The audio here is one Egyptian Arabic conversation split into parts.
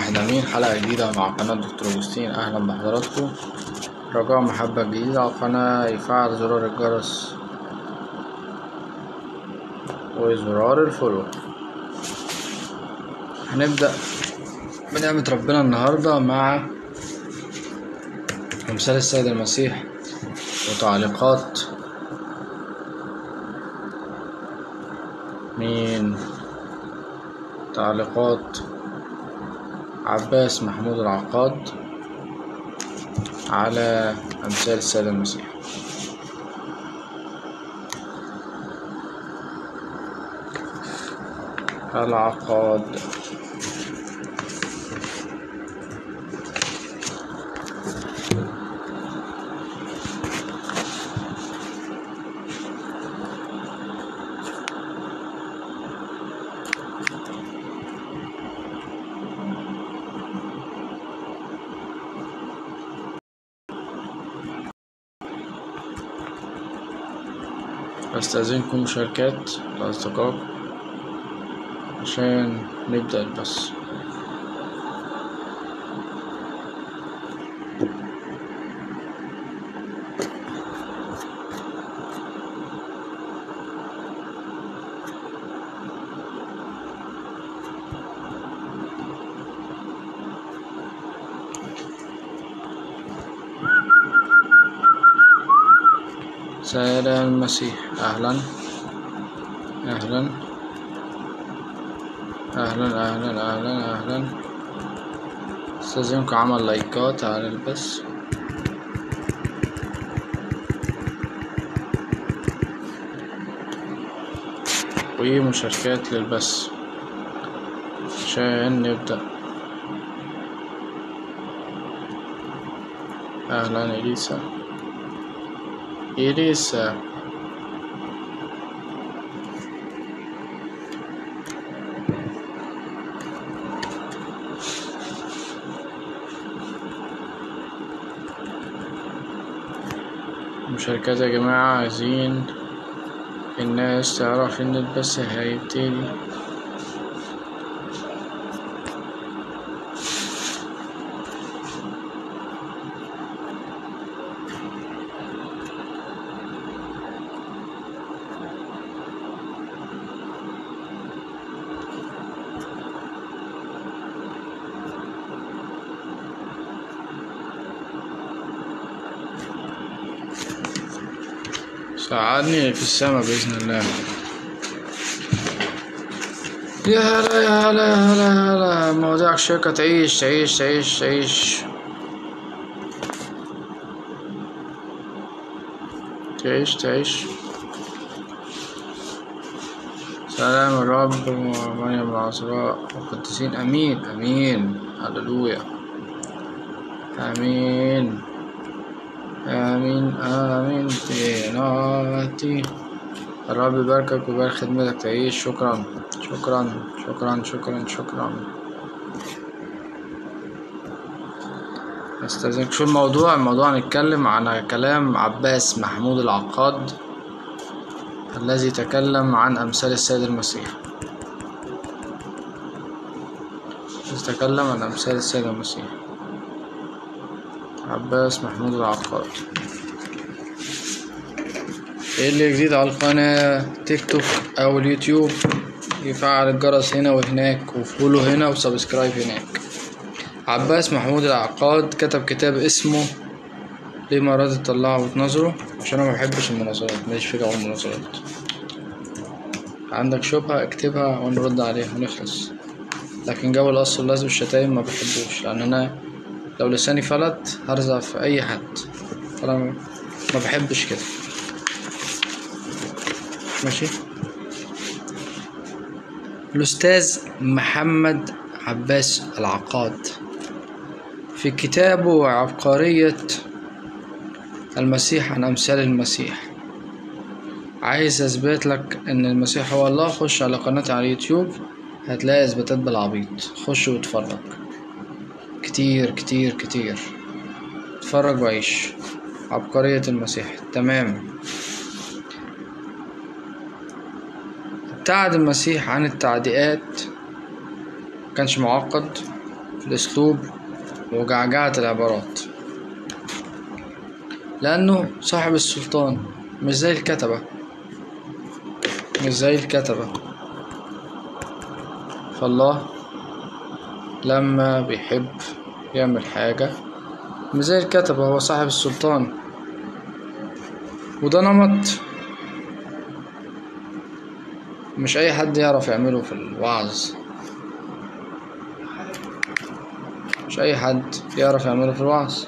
واحد أمين حلقة جديدة مع قناة دكتور أوجستين أهلا بحضراتكم رجاء محبة جديدة على القناة يفعل زرار الجرس وزرار الفولو هنبدأ بنعمة ربنا النهاردة مع أمثال السيد المسيح وتعليقات مين تعليقات عباس محمود العقاد على أمثال السيد المسيح العقاد أستأذنكم مشاركات الأصدقاء عشان نبدأ البث سيد المسيح أهلا أهلا أهلا أهلا أهلا أهلا استاذنكم عمل لايكات على البث ومشاركات للبث عشان نبدأ أهلا إليسا إليسا مشاركات يا جماعة عايزين الناس تعرف إن البث هيبتدي ساعدني في السما بإذن الله يا هلا يا هلا يا هلا يا هلا مواضيع الشركة تعيش تعيش تعيش تعيش تعيش تعيش سلام الرب ومريم العذراء والقديسين أمين أمين هللويا آمين آمين آمين تيناتي الرب يباركك ويبارك خدمتك تعيش شكرا شكرا شكرا شكرا شكرا استاذنك شو الموضوع الموضوع هنتكلم عن كلام عباس محمود العقاد الذي تكلم عن أمثال السيد المسيح تكلم عن أمثال السيد المسيح عباس محمود العقاد ايه اللي جديد على القناة تيك توك او اليوتيوب يفعل الجرس هنا وهناك وفولو هنا وسبسكرايب هناك عباس محمود العقاد كتب كتاب اسمه ليه ما رضي تطلعه وتنظره عشان انا مبحبش المناظرات ماليش في جو المناظرات عندك شبهة اكتبها ونرد عليها ونخلص لكن جو القص واللزق والشتايم ما بحبوش لان انا لو لساني فلت هرزع في اي حد فانا ما بحبش كده ماشي الاستاذ محمد عباس العقاد في كتابه عبقرية المسيح عن أمثال المسيح عايز أثبت لك إن المسيح هو الله خش على قناتي على اليوتيوب هتلاقي إثباتات بالعبيط خش واتفرج كتير كتير كتير اتفرج وعيش عبقرية المسيح تمام ابتعد المسيح عن التعديات مكانش معقد الأسلوب وجعجعة العبارات لأنه صاحب السلطان مش زي الكتبة مش زي الكتبة فالله لما بيحب يعمل حاجة مش زي الكتبة هو صاحب السلطان وده نمط مش أي حد يعرف يعمله في الوعظ مش أي حد يعرف يعمله في الوعظ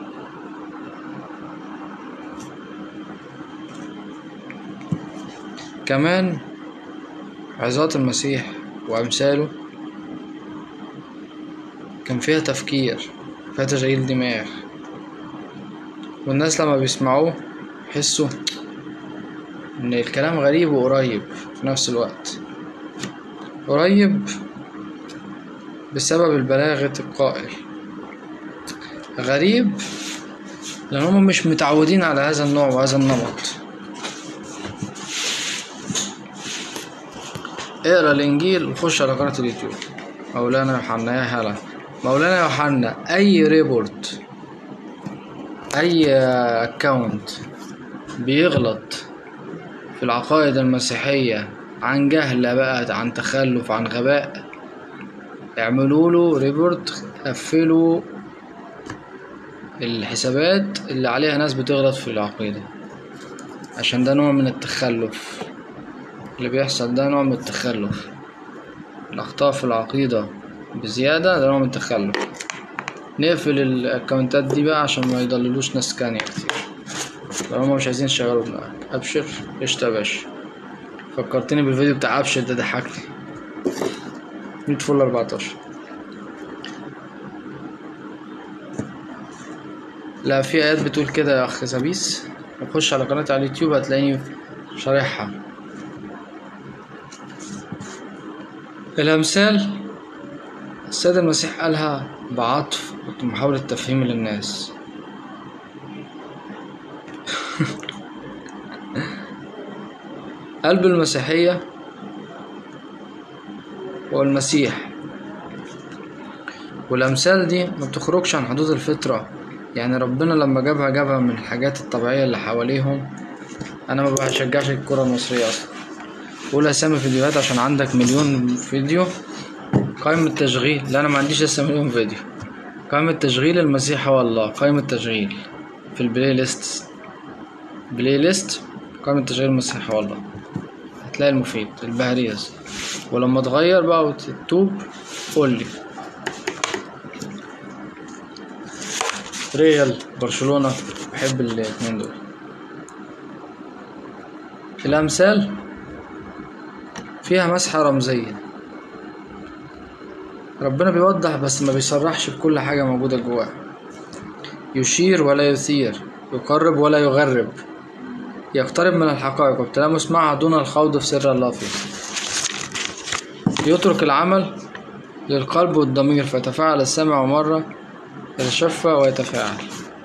كمان عظات المسيح وأمثاله كان فيها تفكير فيها تشغيل دماغ والناس لما بيسمعوه يحسوا إن الكلام غريب وقريب في نفس الوقت قريب بسبب البلاغة القائل غريب لأن هم مش متعودين على هذا النوع وهذا النمط اقرا الانجيل وخش على قناة اليوتيوب مولانا يوحنا يا هلا مولانا يوحنا اي ريبورت اي اكاونت بيغلط في العقائد المسيحية عن جهل بقى عن تخلف عن غباء اعملوا له ريبورت قفلوا الحسابات اللي عليها ناس بتغلط في العقيدة عشان ده نوع من التخلف اللي بيحصل ده نوع من التخلف الأخطاء في العقيدة بزيادة ده نوع من التخلف نقفل الأكونتات دي بقى عشان ما يضللوش ناس تانية كتير لو هما مش عايزين يشغلوا دماغك أبشر قشطة يا باشا فكرتني بالفيديو بتاع أبشر ده ضحكني مية فل أربعتاشر لا في آيات بتقول كده يا أخ سبيس خش على قناتي على اليوتيوب هتلاقيني شارحها الأمثال السيد المسيح قالها بعطف ومحاولة تفهيم للناس قلب المسيحية هو المسيح والأمثال دي ما بتخرجش عن حدود الفطرة يعني ربنا لما جابها جابها من الحاجات الطبيعية اللي حواليهم أنا ما بشجعش الكرة المصرية أصلا قول أسامي فيديوهات عشان عندك مليون فيديو قائمة تشغيل لا أنا ما عنديش لسه مليون فيديو قائمة تشغيل المسيح هو الله قائمة تشغيل في البلاي ليست بلاي ليست قائمة تشغيل المسيح هو الله هتلاقي المفيد البهريز ولما تغير بقى وتتوب قولي ريال برشلونة بحب الاتنين دول الأمثال فيها مسحة رمزية ربنا بيوضح بس ما بيصرحش بكل حاجة موجودة جواه يشير ولا يثير يقرب ولا يغرب يقترب من الحقائق والتلامس معها دون الخوض في سر الله فيه يترك العمل للقلب والضمير فيتفاعل السامع مرة يتشفى ويتفاعل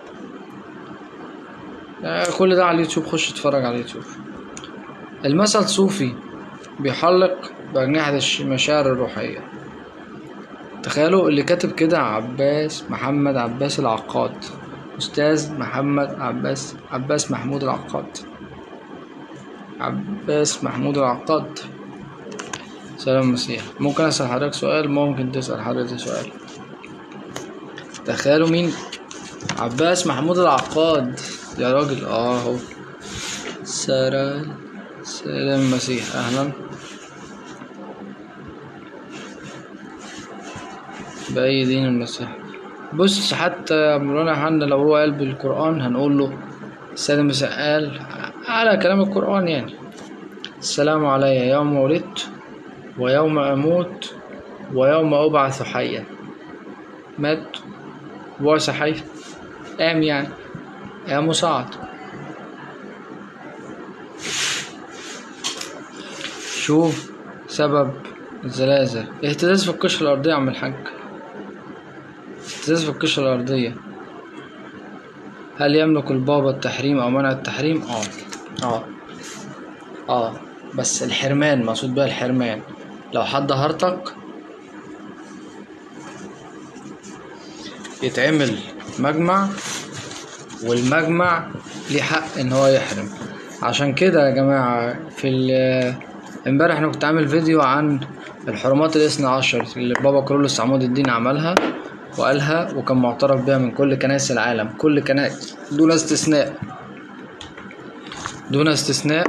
كل ده على اليوتيوب خش اتفرج على اليوتيوب المثل صوفي بيحلق بأجنحة المشاعر الروحية تخيلوا اللي كاتب كده عباس محمد عباس العقاد أستاذ محمد عباس عباس محمود العقاد عباس محمود العقاد سلام مسيح ممكن أسأل حضرتك سؤال ممكن تسأل حضرتك سؤال تخيلوا مين عباس محمود العقاد يا راجل اه اهو سلام سلام مسيح اهلا بأي دين المسيح بص حتى مولانا يوحنا لو هو قال بالقرآن هنقول له السيد المسيح قال على كلام القرآن يعني السلام علي يوم ولدت ويوم أموت ويوم أبعث حيا مات بعث حي قام يعني قام وصعد شوف سبب الزلازل اهتزاز في القشرة الأرضية يا عم الحاج اهتزاز في القشرة الأرضية هل يملك البابا التحريم أو منع التحريم؟ اه اه اه بس الحرمان مقصود بيها الحرمان لو حد هرطك يتعمل مجمع والمجمع ليه حق ان هو يحرم عشان كده يا جماعة في ال- امبارح انا كنت عامل فيديو عن الحرمات الاثنى عشر اللي بابا كرولوس عمود الدين عملها وقالها وكان معترف بها من كل كنائس العالم كل كنائس دون استثناء دون استثناء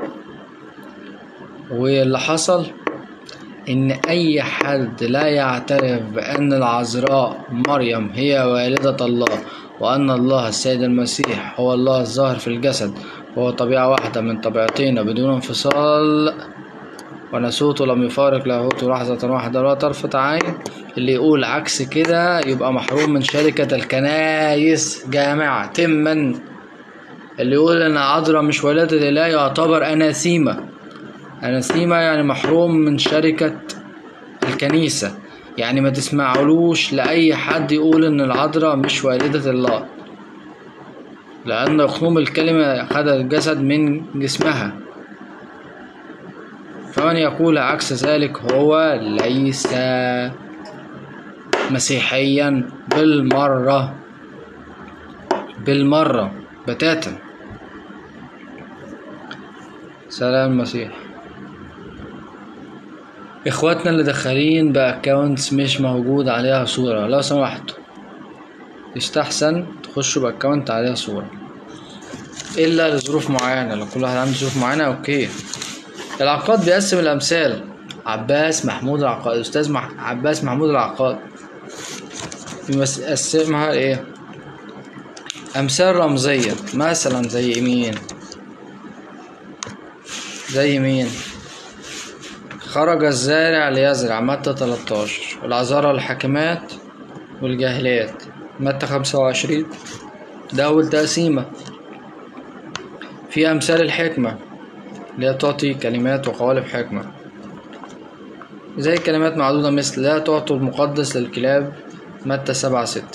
واللي حصل ان اي حد لا يعترف بان العذراء مريم هي والدة الله وان الله السيد المسيح هو الله الظاهر في الجسد وهو طبيعة واحدة من طبيعتين بدون انفصال ونسوته لم يفارق لاهوته لحظة واحدة ولا طرفة عين اللي يقول عكس كده يبقى محروم من شركة الكنايس جامعة تما اللي يقول ان عذراء مش والدة اله يعتبر اناثيمة اناثيمة يعني محروم من شركة الكنيسة يعني ما تسمعلوش لأي حد يقول إن العذراء مش والدة الله لأن خنوم الكلمة خد الجسد من جسمها فمن يقول عكس ذلك هو ليس مسيحيا بالمرة بالمرة بتاتا سلام المسيح اخواتنا اللي داخلين باكونتس مش موجود عليها صورة لو سمحتوا يستحسن تخشوا باكونت عليها صورة الا لظروف معينة لو كل واحد عنده ظروف معينة اوكي العقاد بيقسم الامثال عباس محمود العقاد استاذ مح... عباس محمود العقاد بيقسمها ايه امثال رمزية مثلا زي مين زي مين خرج الزارع ليزرع متى 13 والعذارى الحاكمات والجاهلات متى 25 ده أول تقسيمة في أمثال الحكمة اللي هي تعطي كلمات وقوالب حكمة زي كلمات معدودة مثل لا تعطوا المقدس للكلاب متى سبعة ستة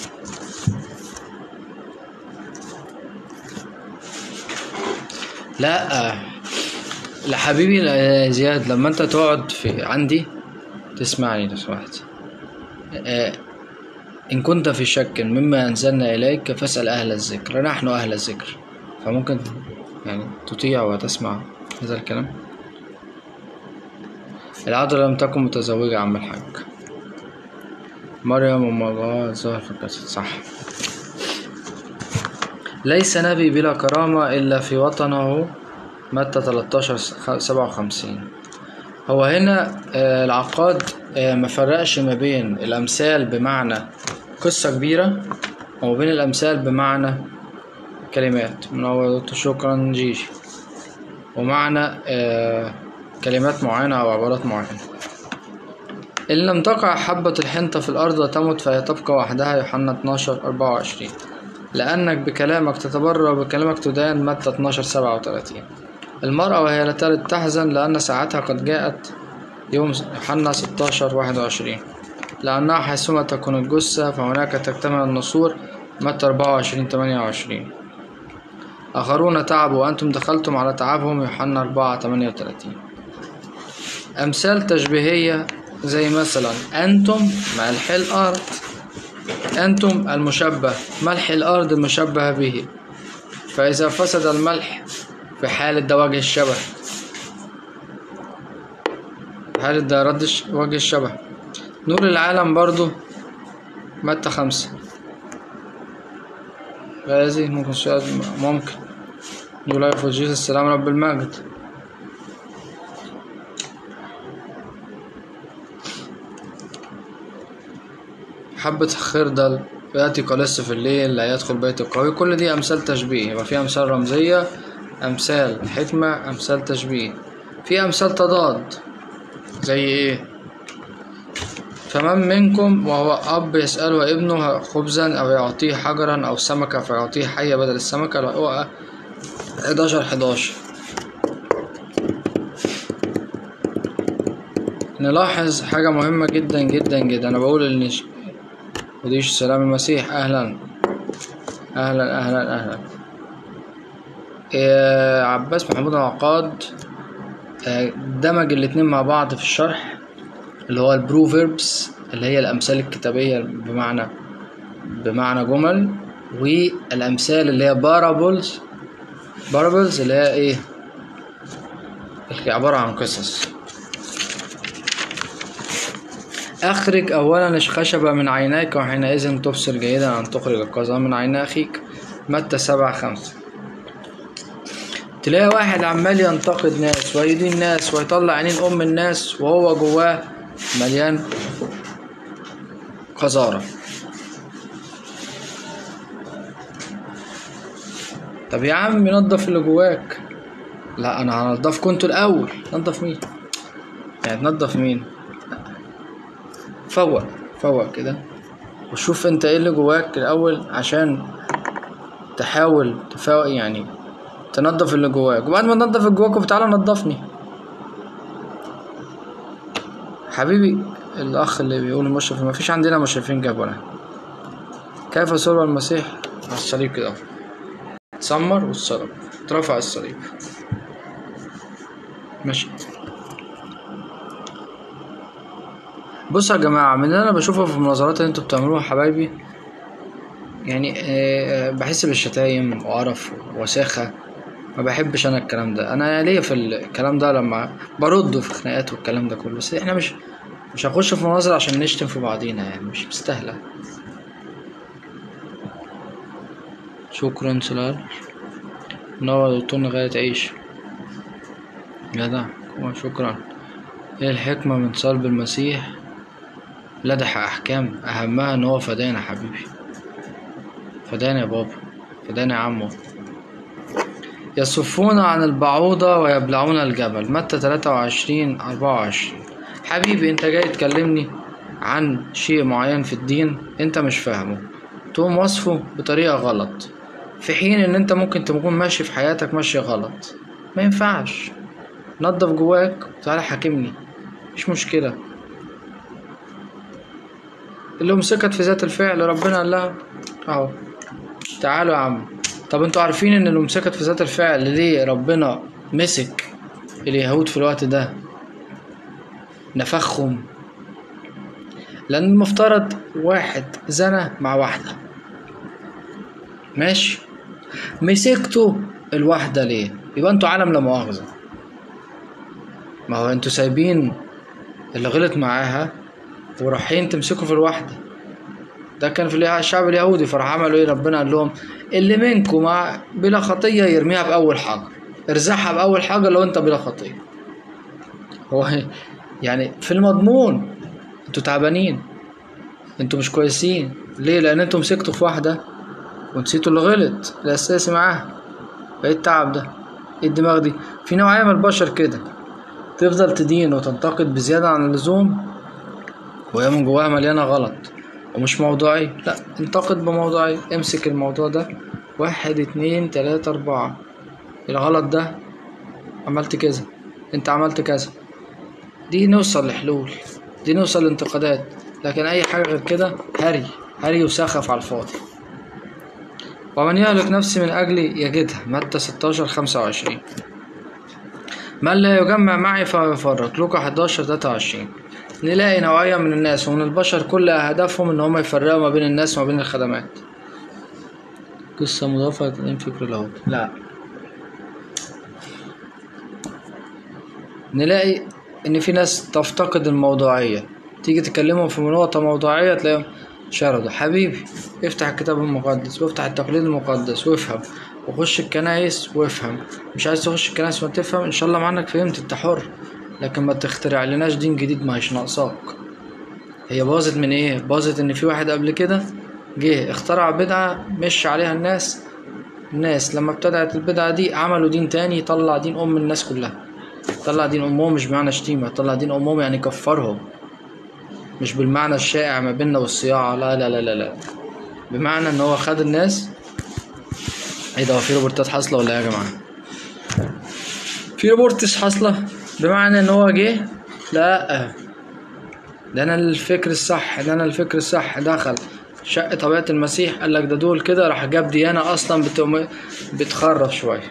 لا لحبيبي لا- زياد لما انت تقعد في عندي تسمعني لو سمحت آه، إن كنت في شك مما أنزلنا إليك فاسأل أهل الذكر نحن أهل الذكر فممكن يعني تطيع وتسمع هذا الكلام العذراء لم تكن متزوجة عم الحاج مريم أم الله الظاهر في الجسد صح ليس نبي بلا كرامة إلا في وطنه متى 13 سبعة وخمسين هو هنا آه، العقاد آه، ما فرقش ما بين الأمثال بمعنى قصة كبيرة وما بين الأمثال بمعنى كلمات من أول قلت شكرا جيجي ومعنى آه، كلمات معينة أو عبارات معينة إن لم تقع حبة الحنطة في الأرض وتمت فهي تبقى وحدها يوحنا 12 24 لأنك بكلامك تتبرر وبكلامك تدان متى 12 37 المرأة وهي لا تلد تحزن لأن ساعتها قد جاءت يوم يوحنا 16 21 لأنها حيثما تكون الجثة فهناك تكتمل النسور متى 24 28 آخرون تعبوا وأنتم دخلتم على تعبهم يوحنا 4 38 أمثال تشبيهية زي مثلا أنتم ملح الأرض أنتم المشبه ملح الأرض المشبه به فإذا فسد الملح في حالة ده وجه الشبه في حالة ده رد الش- وجه الشبه نور العالم برضو متى خمسة غازي ممكن سؤال ممكن نور لايف جيسس السلام رب المجد حبة خردل يأتي كلص في الليل لا يدخل بيت القوي كل دي أمثال تشبيه يبقى في أمثال رمزية أمثال حكمة أمثال تشبيه في أمثال تضاد زي إيه فمن منكم وهو أب يسأله ابنه خبزا أو يعطيه حجرا أو سمكة فيعطيه حية بدل السمكة هو 11 11 نلاحظ حاجة مهمة جدا جدا جدا أنا بقول إن ش- وديش سلام المسيح أهلا أهلا أهلا أهلا إيه عباس محمود العقاد آه، دمج الاتنين مع بعض في الشرح اللي هو البروفيربس اللي هي الأمثال الكتابية بمعنى بمعنى جمل والامثال اللي هي بارابلز بارابلز اللي هي ايه اللي هي عبارة عن قصص أخرج أولا الخشبة من عينيك وحينئذ تبصر جيدا أن تخرج القذى من عين أخيك متى سبعة خمسة تلاقي واحد عمال ينتقد ناس ويدين ناس ويطلع عينين أم الناس وهو جواه مليان قذارة طب يا عم نضف اللي جواك لا انا هنضفكوا انتوا الاول نضف مين يعني تنضف مين فوق فوق كده وشوف انت ايه اللي جواك الاول عشان تحاول تفوق يعني تنضف اللي جواك وبعد ما تنضف اللي جواك وتعالى نضفني حبيبي الاخ اللي بيقول المشرف ما فيش عندنا مشرفين جبلة كيف صلب المسيح على الصليب كده اتسمر والصلب اترفع الصليب ماشي بصوا يا جماعة من اللي أنا بشوفه في المناظرات اللي انتوا بتعملوها حبايبي يعني آه، بحس بالشتايم وقرف ووساخة ما بحبش أنا الكلام ده أنا ليا في الكلام ده لما برده في خناقات والكلام ده كله بس احنا مش مش هنخش في مناظرة عشان نشتم في بعضينا يعني مش مستاهلة شكرا سلال منور دكتور غاية عيش جدع شكرا ايه الحكمة من صلب المسيح لدح أحكام أهمها إن هو فدانا حبيبي فدانا يا بابا فدانا يا عمو يصفون عن البعوضة ويبلعون الجبل متى تلاتة وعشرين أربعة وعشرين حبيبي انت جاي تكلمني عن شيء معين في الدين انت مش فاهمه تقوم وصفه بطريقة غلط في حين ان انت ممكن تكون ماشي في حياتك ماشي غلط ما ينفعش نضف جواك وتعالى حاكمني مش مشكلة اللي مسكت في ذات الفعل ربنا قال لها اهو تعالوا يا عم طب انتوا عارفين ان اللي مسكت في ذات الفعل ليه ربنا مسك اليهود في الوقت ده نفخهم لان المفترض واحد زنى مع واحدة ماشي مسكتوا الواحدة ليه يبقى انتوا عالم لا مؤاخذة ما هو انتوا سايبين اللي غلط معاها ورايحين تمسكوا في الواحدة ده كان في الشعب اليهودي فراح عملوا ايه ربنا قال لهم اللي منكم مع بلا خطية يرميها بأول حجر ارزعها بأول حجر لو انت بلا خطية هو يعني في المضمون انتوا تعبانين انتوا مش كويسين ليه لان انتوا مسكتوا في واحدة ونسيتوا اللي غلط الاساسي معاها ايه التعب ده ايه الدماغ دي في نوعية من البشر كده تفضل تدين وتنتقد بزيادة عن اللزوم وهي من جواها مليانة غلط ومش موضوعي لا انتقد بموضوعي امسك الموضوع ده واحد اتنين تلاتة اربعة الغلط ده عملت كذا انت عملت كذا دي نوصل لحلول دي نوصل لانتقادات لكن اي حاجة غير كده هري هري وسخف على الفاضي ومن يهلك نفسي من أجلي يجدها متى ستاشر خمسة وعشرين من لا يجمع معي فهو يفرق لوكا حداشر تلاتة وعشرين نلاقي نوعية من الناس ومن البشر كل هدفهم إن هما يفرقوا ما بين الناس وما بين الخدمات قصة مضافة لتقديم فكر لاهوت لا نلاقي إن في ناس تفتقد الموضوعية تيجي تكلمهم في نقطة موضوعية تلاقيهم شردوا حبيبي افتح الكتاب المقدس وافتح التقليد المقدس وافهم وخش الكنايس وافهم مش عايز تخش الكنايس وما تفهم ان شاء الله معنك فهمت انت حر لكن ما تخترع لناش دين جديد ما هيش ناقصاك هي باظت من ايه باظت ان في واحد قبل كده جه اخترع بدعة مش عليها الناس الناس لما ابتدعت البدعة دي عملوا دين تاني يطلع دين ام الناس كلها طلع دين امهم مش بمعنى شتيمة طلع دين امهم يعني كفرهم مش بالمعنى الشائع ما بيننا والصياعة لا لا لا لا لا بمعنى ان هو خد الناس ايه ده هو في روبورتات حاصلة ولا ايه يا جماعة في روبورتس حاصلة بمعنى ان هو جه لا ده انا الفكر الصح ده انا الفكر الصح دخل شق طبيعة المسيح قال لك ده دول كده راح جاب ديانة اصلا بتقوم بتخرب شوية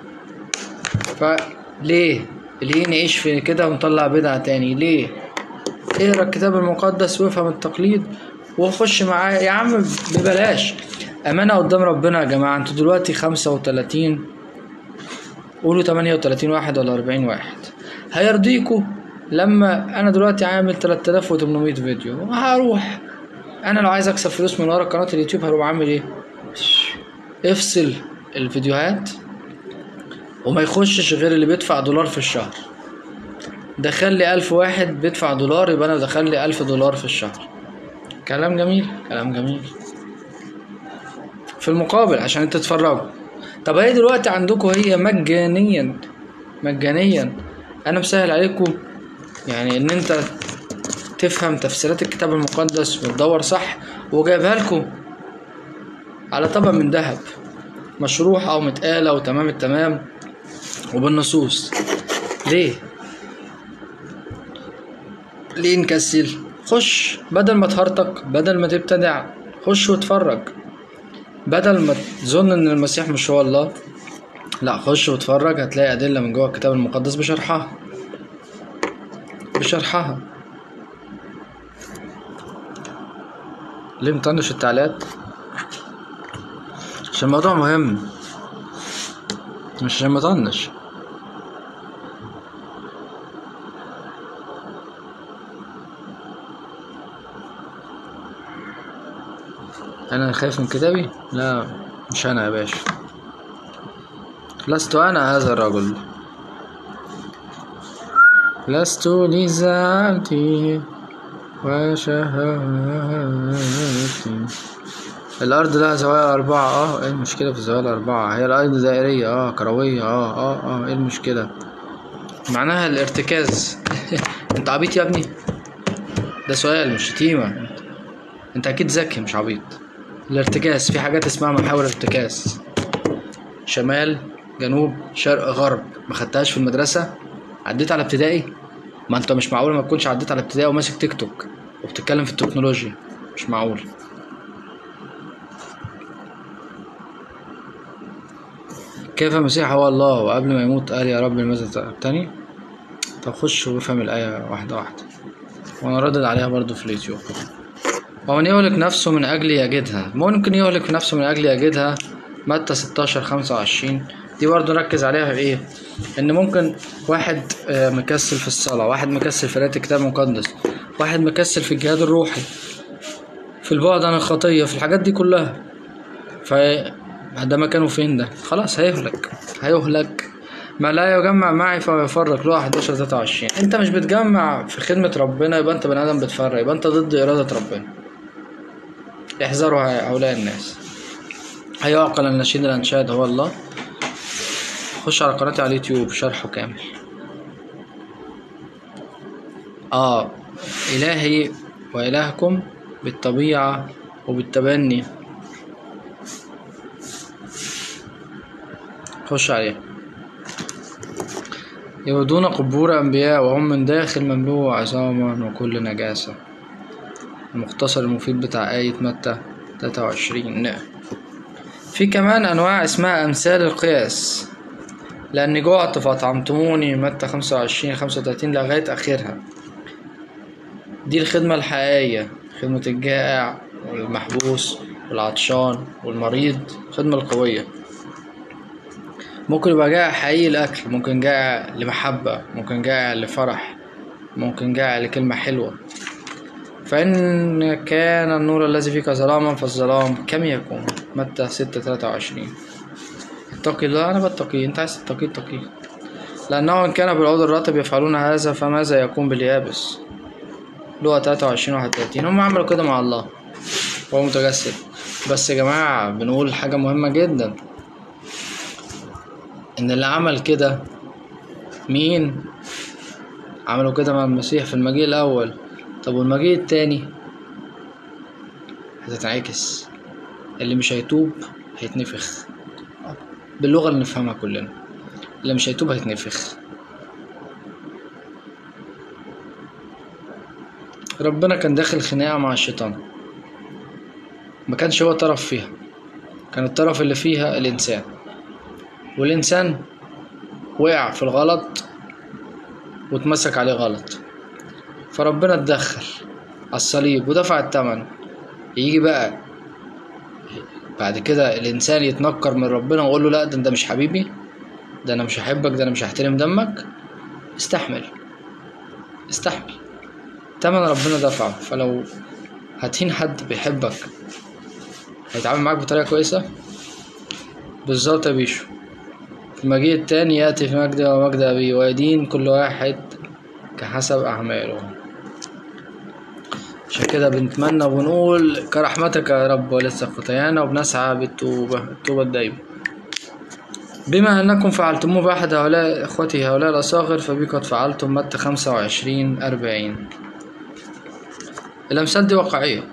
فليه ليه نعيش في كده ونطلع بدعة تاني ليه اقرا الكتاب المقدس وافهم التقليد وخش معاه يا عم ببلاش امانه قدام ربنا يا جماعه انتوا دلوقتي خمسة وتلاتين قولوا تمانية وتلاتين واحد ولا أربعين واحد هيرضيكوا لما انا دلوقتي عامل 3800 فيديو هروح انا لو عايز اكسب فلوس من ورا قناه اليوتيوب هروح عامل ايه افصل الفيديوهات وما يخشش غير اللي بيدفع دولار في الشهر دخل لي ألف واحد بيدفع دولار يبقى أنا دخل لي ألف دولار في الشهر كلام جميل كلام جميل في المقابل عشان انت تتفرجوا طب هي دلوقتي عندكم هي مجانيا مجانيا انا مسهل عليكم يعني ان انت تفهم تفسيرات الكتاب المقدس وتدور صح وجايبها لكم على طبق من ذهب مشروحة ومتقالة وتمام التمام وبالنصوص ليه ليه نكسل خش بدل ما تهرطق بدل ما تبتدع خش واتفرج بدل ما تظن ان المسيح مش هو الله لا خش واتفرج هتلاقي ادله من جوه الكتاب المقدس بشرحها بشرحها ليه مطنش التعليقات عشان الموضوع مهم مش عشان مطنش انا خايف من كتابي لا مش انا يا باشا لست انا هذا الرجل لست لذاتي وشهادتي الأرض لها زوايا أربعة اه ايه المشكلة في الزوايا الأربعة هي الأرض دائرية اه كروية اه اه اه ايه المشكلة معناها الارتكاز انت عبيط يا ابني ده سؤال مش شتيمة انت أكيد ذكي مش عبيط الارتكاز في حاجات اسمها محاور ارتكاز شمال جنوب شرق غرب ما خدتهاش في المدرسة عديت على ابتدائي ما انت مش معقول ما تكونش عديت على ابتدائي وماسك تيك توك وبتتكلم في التكنولوجيا مش معقول كيف المسيح هو الله وقبل ما يموت قال يا رب لماذا تأبتني طب خش وافهم الآية واحدة واحدة وأنا ردد عليها برضو في اليوتيوب ومن يهلك نفسه من أجل يجدها ممكن يهلك نفسه من أجل يجدها متى ستاشر خمسة وعشرين دي برضو نركز عليها في إيه إن ممكن واحد آه، مكسل في الصلاة واحد مكسل في قراءة الكتاب المقدس واحد مكسل في الجهاد الروحي في البعد عن الخطية في الحاجات دي كلها ف ده مكانه فين ده خلاص هيهلك هيهلك ما لا يجمع معي فهو يفرق له 11 23 انت مش بتجمع في خدمة ربنا يبقى انت بني ادم بتفرق يبقى انت ضد ارادة ربنا احذروا هؤلاء الناس هيعقل النشيد الانشاد هو الله خش على قناتي على اليوتيوب شرحه كامل اه الهي والهكم بالطبيعة وبالتبني خش عليه يودون قبور أنبياء وهم من داخل مملوء عظاما وكل نجاسة المختصر المفيد بتاع آية متى تلاتة وعشرين في كمان أنواع اسمها أمثال القياس لأني جعت فأطعمتموني متى خمسة وعشرين خمسة وتلاتين لغاية آخرها دي الخدمة الحقيقية خدمة الجائع والمحبوس والعطشان والمريض الخدمة القوية ممكن يبقى جائع حقيقي الأكل ممكن جائع لمحبة ممكن جائع لفرح ممكن جائع لكلمة حلوة فإن كان النور الذي فيك ظلاما فالظلام كم يكون متى ستة تلاتة وعشرين اتقي الله أنا بتقي أنت عايز تتقي اتقي لأنه إن كان بالعود الرطب يفعلون هذا فماذا يكون باليابس لغة تلاتة وعشرين واحد وتلاتين هم عملوا كده مع الله هو متجسد بس يا جماعة بنقول حاجة مهمة جدا إن اللي عمل كده مين عملوا كده مع المسيح في المجيء الأول طب والمجيء التاني هتتعكس اللي مش هيتوب هيتنفخ باللغة اللي نفهمها كلنا اللي مش هيتوب هيتنفخ ربنا كان داخل خناقة مع الشيطان ما كانش هو طرف فيها كان الطرف اللي فيها الإنسان والإنسان وقع في الغلط واتمسك عليه غلط فربنا اتدخل على الصليب ودفع الثمن يجي بقى بعد كده الانسان يتنكر من ربنا ويقول له لا ده انت مش حبيبي ده انا مش هحبك ده انا مش هحترم دمك استحمل استحمل تمن ربنا دفعه فلو هتهين حد بيحبك هيتعامل معاك بطريقة كويسة بالظبط يا بيشو في المجيء التاني يأتي في مجد ومجد أبيه ويدين كل واحد كحسب أعماله عشان كده بنتمنى وبنقول كرحمتك يا رب ولسه خطايانا وبنسعى بالتوبة التوبة الدايمة بما أنكم فعلتموه بأحد هؤلاء إخوتي هؤلاء الأصاغر فبي قد فعلتم متى خمسة وعشرين أربعين الأمثال دي واقعية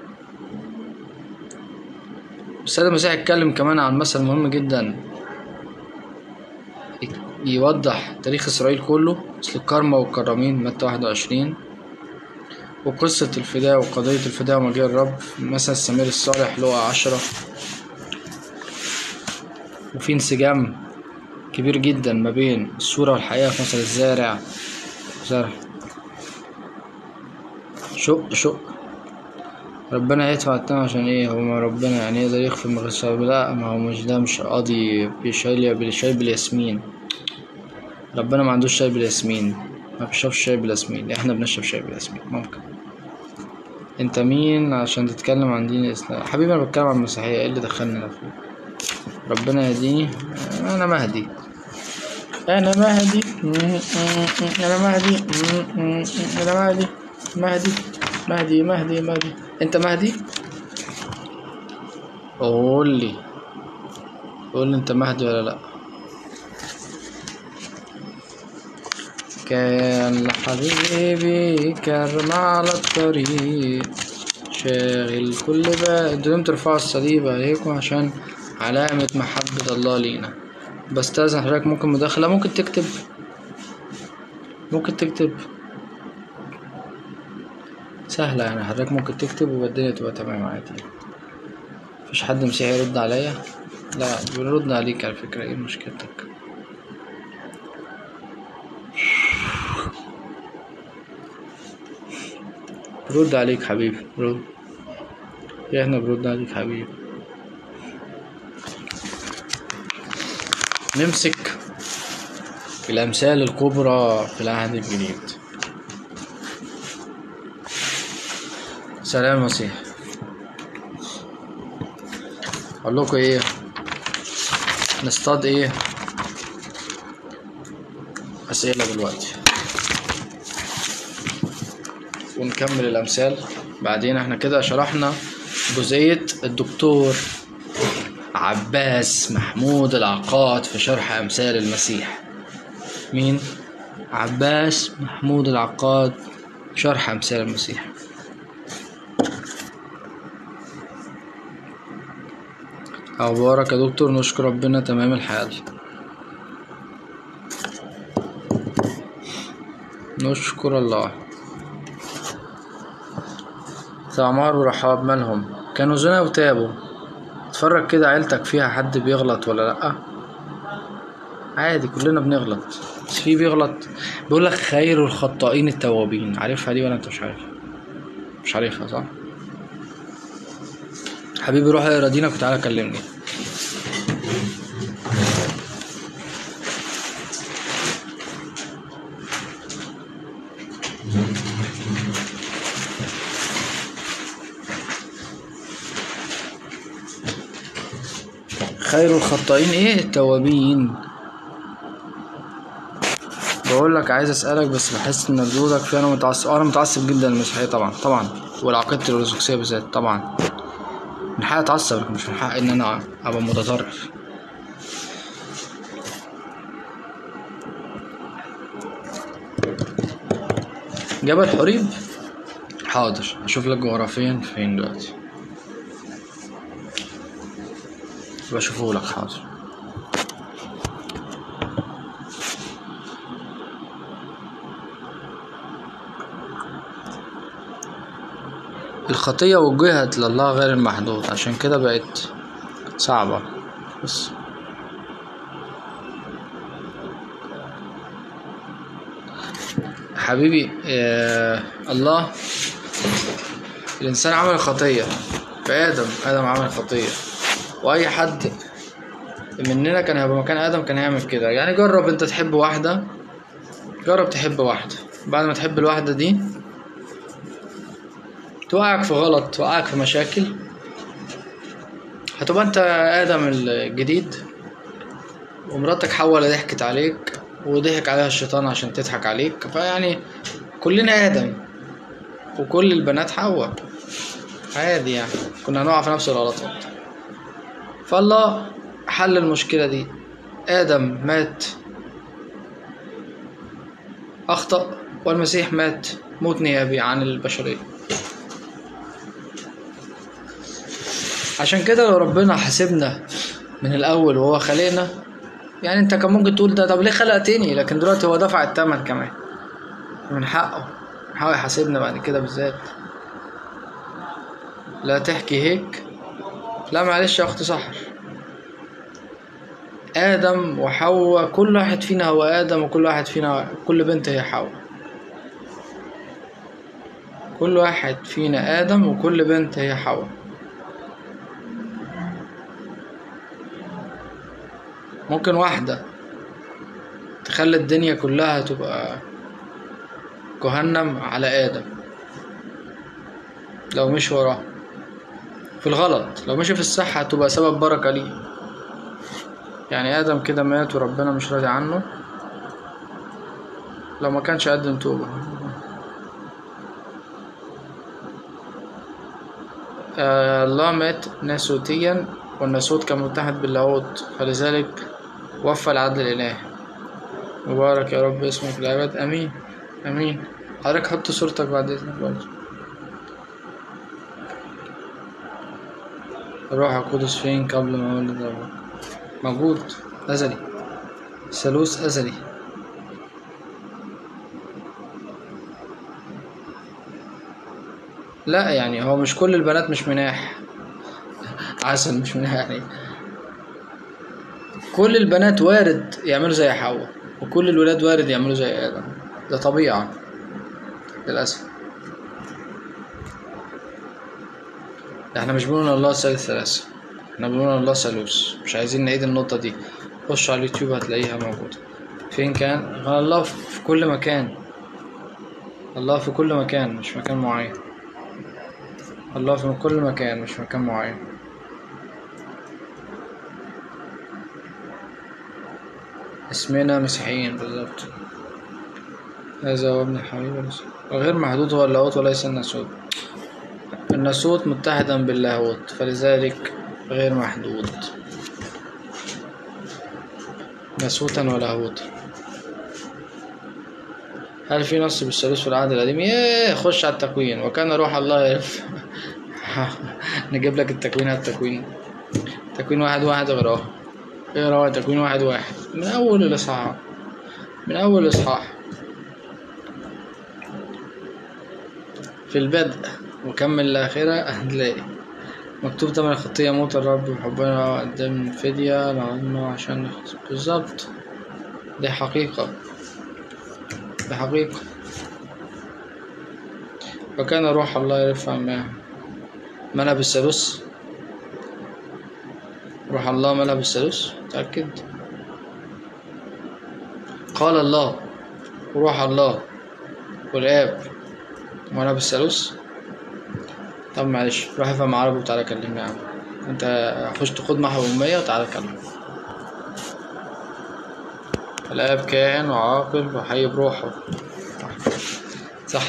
السيد المسيح اتكلم كمان عن مثل مهم جدا يوضح تاريخ إسرائيل كله مثل الكرمة والكرامين متى واحد وعشرين وقصة الفداء وقضية الفداء ومجيء الرب مثل السمير الصالح لقى عشرة وفي انسجام كبير جدا ما بين الصورة والحقيقة في مثل الزارع زرع شق شق ربنا يدفع التمن عشان ايه هو ما ربنا يعني يقدر يخفي من غير لا ما هو مش ده مش قاضي بيشاي بالشاي بالياسمين ربنا ما عندوش شاي بالياسمين ما بيشربش شاي بالياسمين احنا بنشرب شاي بالياسمين ممكن انت مين عشان تتكلم عن دين الاسلام حبيبي انا بتكلم عن المسيحيه ايه اللي دخلني انا فيه ربنا يهديني انا مهدي انا مهدي انا مهدي انا مهدي مهدي مهدي مهدي مهدي انت مهدي قول لي قول لي انت مهدي ولا لا كان لحبيبي كرم على الطريق شاغل كل بقى انتوا ترفعوا الصليب عليكم عشان علامة محبة الله لينا بستأذن حضرتك ممكن مداخلة ممكن تكتب ممكن تكتب سهلة يعني حضرتك ممكن تكتب والدنيا تبقى تمام عادي مفيش حد مسيحي يرد عليا لا بنرد عليك على فكرة ايه مشكلتك برد عليك حبيبي برد احنا برد عليك حبيبي نمسك الأمثال الكبرى في العهد الجديد سلام المسيح اقول لكم ايه نصطاد ايه اسئله دلوقتي ونكمل الامثال بعدين احنا كده شرحنا جزئيه الدكتور عباس محمود العقاد في شرح امثال المسيح مين عباس محمود العقاد شرح امثال المسيح أخبارك يا دكتور نشكر ربنا تمام الحال نشكر الله عمار ورحاب مالهم كانوا زنا وتابوا اتفرج كده عيلتك فيها حد بيغلط ولا لأ عادي كلنا بنغلط بس في بيغلط بيقولك خير الخطائين التوابين عارفها دي ولا انت مش عارفها مش عارفها صح حبيبي روح اقرا دينك وتعالى كلمني خير الخطائين ايه التوابين بقول لك عايز اسالك بس بحس ان ردودك فيها انا متعصب انا متعصب جدا للمسيحيه طبعا طبعا والعقيده الارثوذكسيه بالذات طبعا من حق اتعصب لكن مش من حق ان انا ابقى متطرف جبل حريب حاضر اشوف لك جغرافيا فين دلوقتي بشوفه لك حاضر الخطية وجهت لله غير المحدود عشان كده بقت صعبة بس حبيبي آه الله الإنسان عمل خطية فآدم آدم عمل خطية وأي حد مننا كان هيبقى مكان آدم كان هيعمل كده يعني جرب أنت تحب واحدة جرب تحب واحدة بعد ما تحب الواحدة دي توقعك في غلط توقعك في مشاكل هتبقى انت آدم الجديد ومراتك حواء اللي ضحكت عليك وضحك عليها الشيطان عشان تضحك عليك فيعني كلنا آدم وكل البنات حواء عادي يعني كنا هنقع في نفس الغلطات فالله حل المشكلة دي آدم مات أخطأ والمسيح مات موت نيابي عن البشرية عشان كده لو ربنا حاسبنا من الأول وهو خلقنا يعني انت كان ممكن تقول ده طب ليه خلقتني لكن دلوقتي هو دفع الثمن كمان من حقه من حقه يحاسبنا بعد كده بالذات لا تحكي هيك لا معلش يا اخت سحر آدم وحواء كل واحد فينا هو آدم وكل واحد فينا كل بنت هي حواء كل واحد فينا آدم وكل بنت هي حواء ممكن واحدة تخلي الدنيا كلها تبقى جهنم على آدم لو مش وراه في الغلط لو مشي في الصح هتبقى سبب بركة ليه يعني آدم كده مات وربنا مش راضي عنه لو ما كانش قدم توبة آه الله مات ناسوتيا والناسوت كان متحد باللاهوت فلذلك وفى العدل الإلهي مبارك يا رب اسمك في العباد أمين أمين حضرتك حط صورتك بعد إذنك برضه الروح القدس فين قبل ما ولد أبوك موجود أزلي ثالوث أزلي لا يعني هو مش كل البنات مش مناح عسل مش مناح يعني كل البنات وارد يعملوا زي حواء وكل الولاد وارد يعملوا زي آدم ده طبيعة للأسف احنا مش بنقول ان الله ثالث ثلاثة احنا بنقول ان الله ثالوث مش عايزين نعيد النقطة دي خش على اليوتيوب هتلاقيها موجودة فين كان؟ قال الله في كل مكان الله في كل مكان مش مكان معين الله في كل مكان مش مكان معين اسمنا مسيحيين بالظبط هذا هو ابن الحبيب الرسول وغير محدود هو اللاهوت وليس الناسوت الناسوت متحدا باللاهوت فلذلك غير محدود ناسوتا ولاهوتا هل في نص بالثالوث في العهد القديم؟ ياه خش على التكوين وكان روح الله يرف نجيب لك التكوين على التكوين تكوين واحد واحد اقراه اقرا تكوين واحد واحد من أول الإصحاح من أول الإصحاح في البدء وكمل الآخرة هتلاقي مكتوب تمن الخطية موت الرب بحبنا وقدم فدية لعنه عشان نخلص بالظبط دي حقيقة دي حقيقة وكان روح الله يرفع ما ملا بالثالوث روح الله ملا بالثالوث تأكد قال الله وروح الله والآب وأنا بالثالوث طب معلش روح افهم عربي وتعالى كلمني يا عم انت خش خد محو أمية وتعالى كلمني الآب كائن وعاقل وحي بروحه صح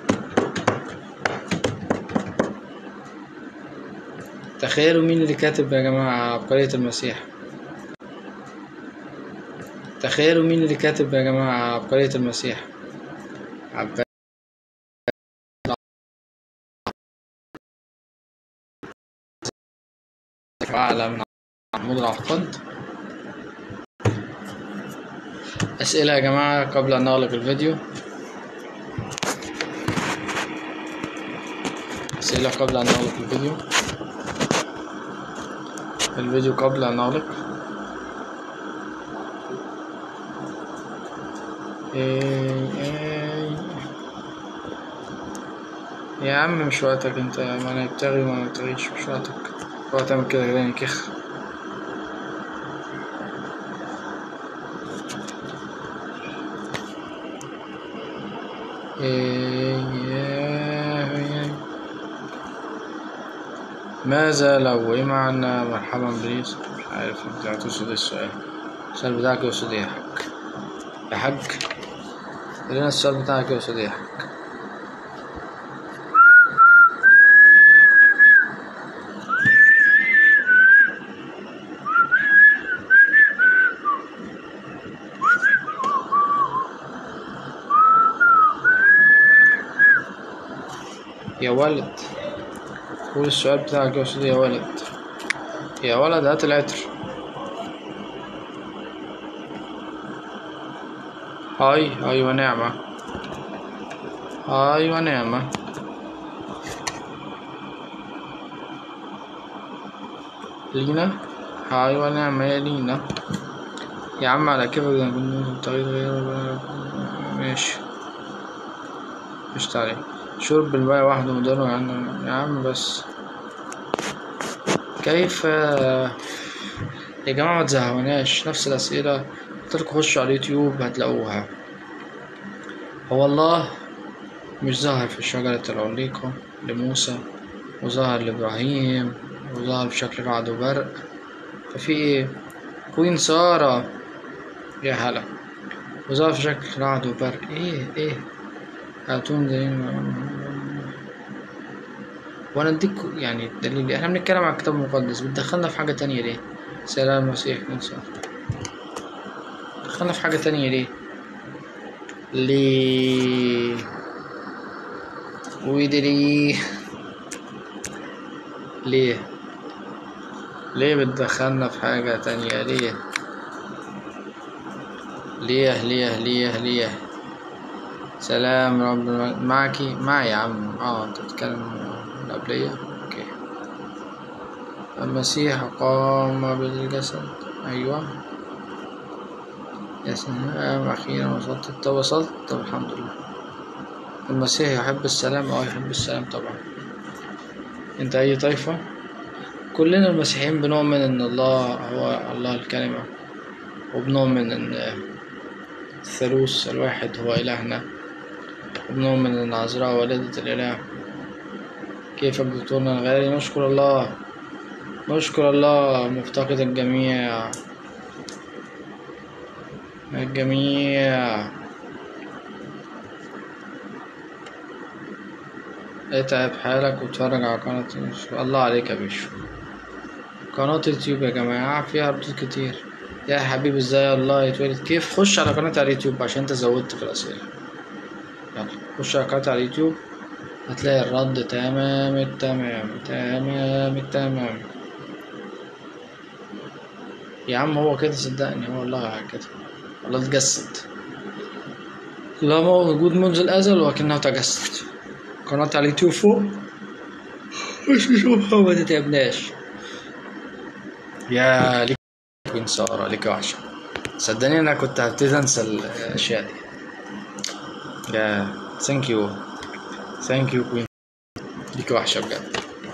تخيلوا مين اللي كاتب يا جماعة عبقرية المسيح تخيلوا مين اللي كاتب يا جماعة عبقرية المسيح عبقرية أعلى من محمود العقاد أسئلة يا جماعة قبل أن نغلق الفيديو أسئلة قبل أن نغلق الفيديو الفيديو قبل أن نغلق إيه إيه يا عم مش وقتك انت ما نبتغي وما نبتغيش مش وقتك اوعى تعمل كده كده كخ ماذا لو ايه معنى مرحبا بليز مش عارف انت هتقصد ايه السؤال السؤال بتاعك يقصد ايه يا حاج يا حاج قول لنا السؤال بتاعك يقصد ايه يا حاج يا ولد قول السؤال بتاعك يقصد ايه يا ولد يا ولد هات العطر هاي ايوه نعمة ايوه نعمة لينا هاي ونعمة يا لينا يا عم على كيفك ده كنت تغير غير ماشي مش تعرف شرب الماء وحده مضر يعني يا عم بس كيف يا جماعة ما تزهقوناش نفس الأسئلة قلتلكوا خشوا على اليوتيوب هتلاقوها هو الله مش ظاهر في شجرة العليقة لموسى وظهر لإبراهيم وظهر بشكل رعد وبرق ففي ايه كوين سارة يا هلا وظهر في شكل رعد وبرق ايه ايه هاتون زي ما وانا اديك يعني دليل احنا بنتكلم عن الكتاب المقدس بتدخلنا في حاجة تانية ليه سلام المسيح كوين سارة دخلنا في حاجة تانية ليه ليه ويدري ليه ليه بتدخلنا في حاجة تانية ليه ليه ليه ليه ليه سلام رب معكي معي يا عم اه انت بتتكلم القبلية اوكي المسيح قام بالجسد ايوه يا سلام اخيرا وصلت انت وصلت طب الحمد لله المسيح يحب السلام اه يحب السلام طبعا انت اي طائفة كلنا المسيحيين بنؤمن ان الله هو الله الكلمة وبنؤمن ان الثالوث الواحد هو الهنا وبنؤمن ان عذراء والدة الاله كيف دكتورنا الغالي نشكر الله نشكر الله مفتقد الجميع الجميع اتعب حالك واتفرج على قناة الله عليك يا بيشو قناة اليوتيوب يا جماعة فيها ردود كتير يا حبيبي ازاي الله يتولد كيف خش على قناة على اليوتيوب عشان انت زودت في الأسئلة يلا خش على قناة على اليوتيوب هتلاقي الرد تمام التمام تمام التمام يا عم هو كده صدقني هو والله كده والله اتجسد لا موجود منذ الأزل ولكنه تجسد قناة على اليوتيوب فوق مش نشوفها ما تتعبناش يا ليك كوين سارة ليك وحشة صدقني أنا كنت هبتدي أنسى الأشياء دي يا ثانك يو ثانك يو كوين ليك وحشة بجد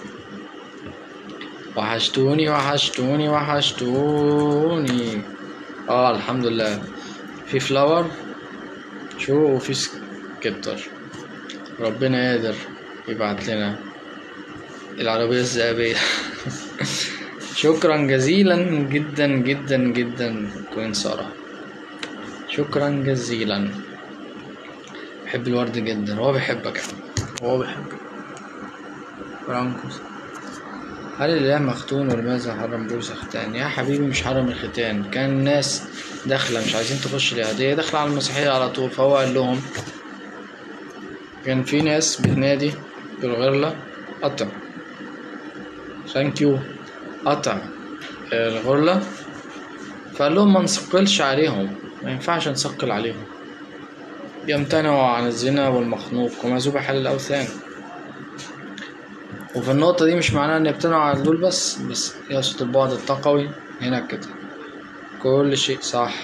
وحشتوني وحشتوني وحشتوني اه الحمد لله في فلاور شو وفي سكتر ربنا قادر يبعت لنا العربية الذهبية شكرا جزيلا جدا جدا جدا كوين سارة شكرا جزيلا بحب الورد جدا هو بيحبك هو بيحبك فرانكوس هل الإله مختون ولماذا حرم بولس الختان؟ يا حبيبي مش حرم الختان كان الناس داخلة مش عايزين تخش اليهودية داخلة على المسيحية على طول فهو قال لهم كان في ناس بتنادي بالغرلة قطع ثانك يو قطع الغرلة فقال لهم ما نثقلش عليهم ما ينفعش نثقل عليهم يمتنعوا عن الزنا والمخنوق وما ذبح للأوثان وفي النقطة دي مش معناها إن يمتنعوا عن دول بس بس يقصد البعد التقوي هنا كده كل شيء صح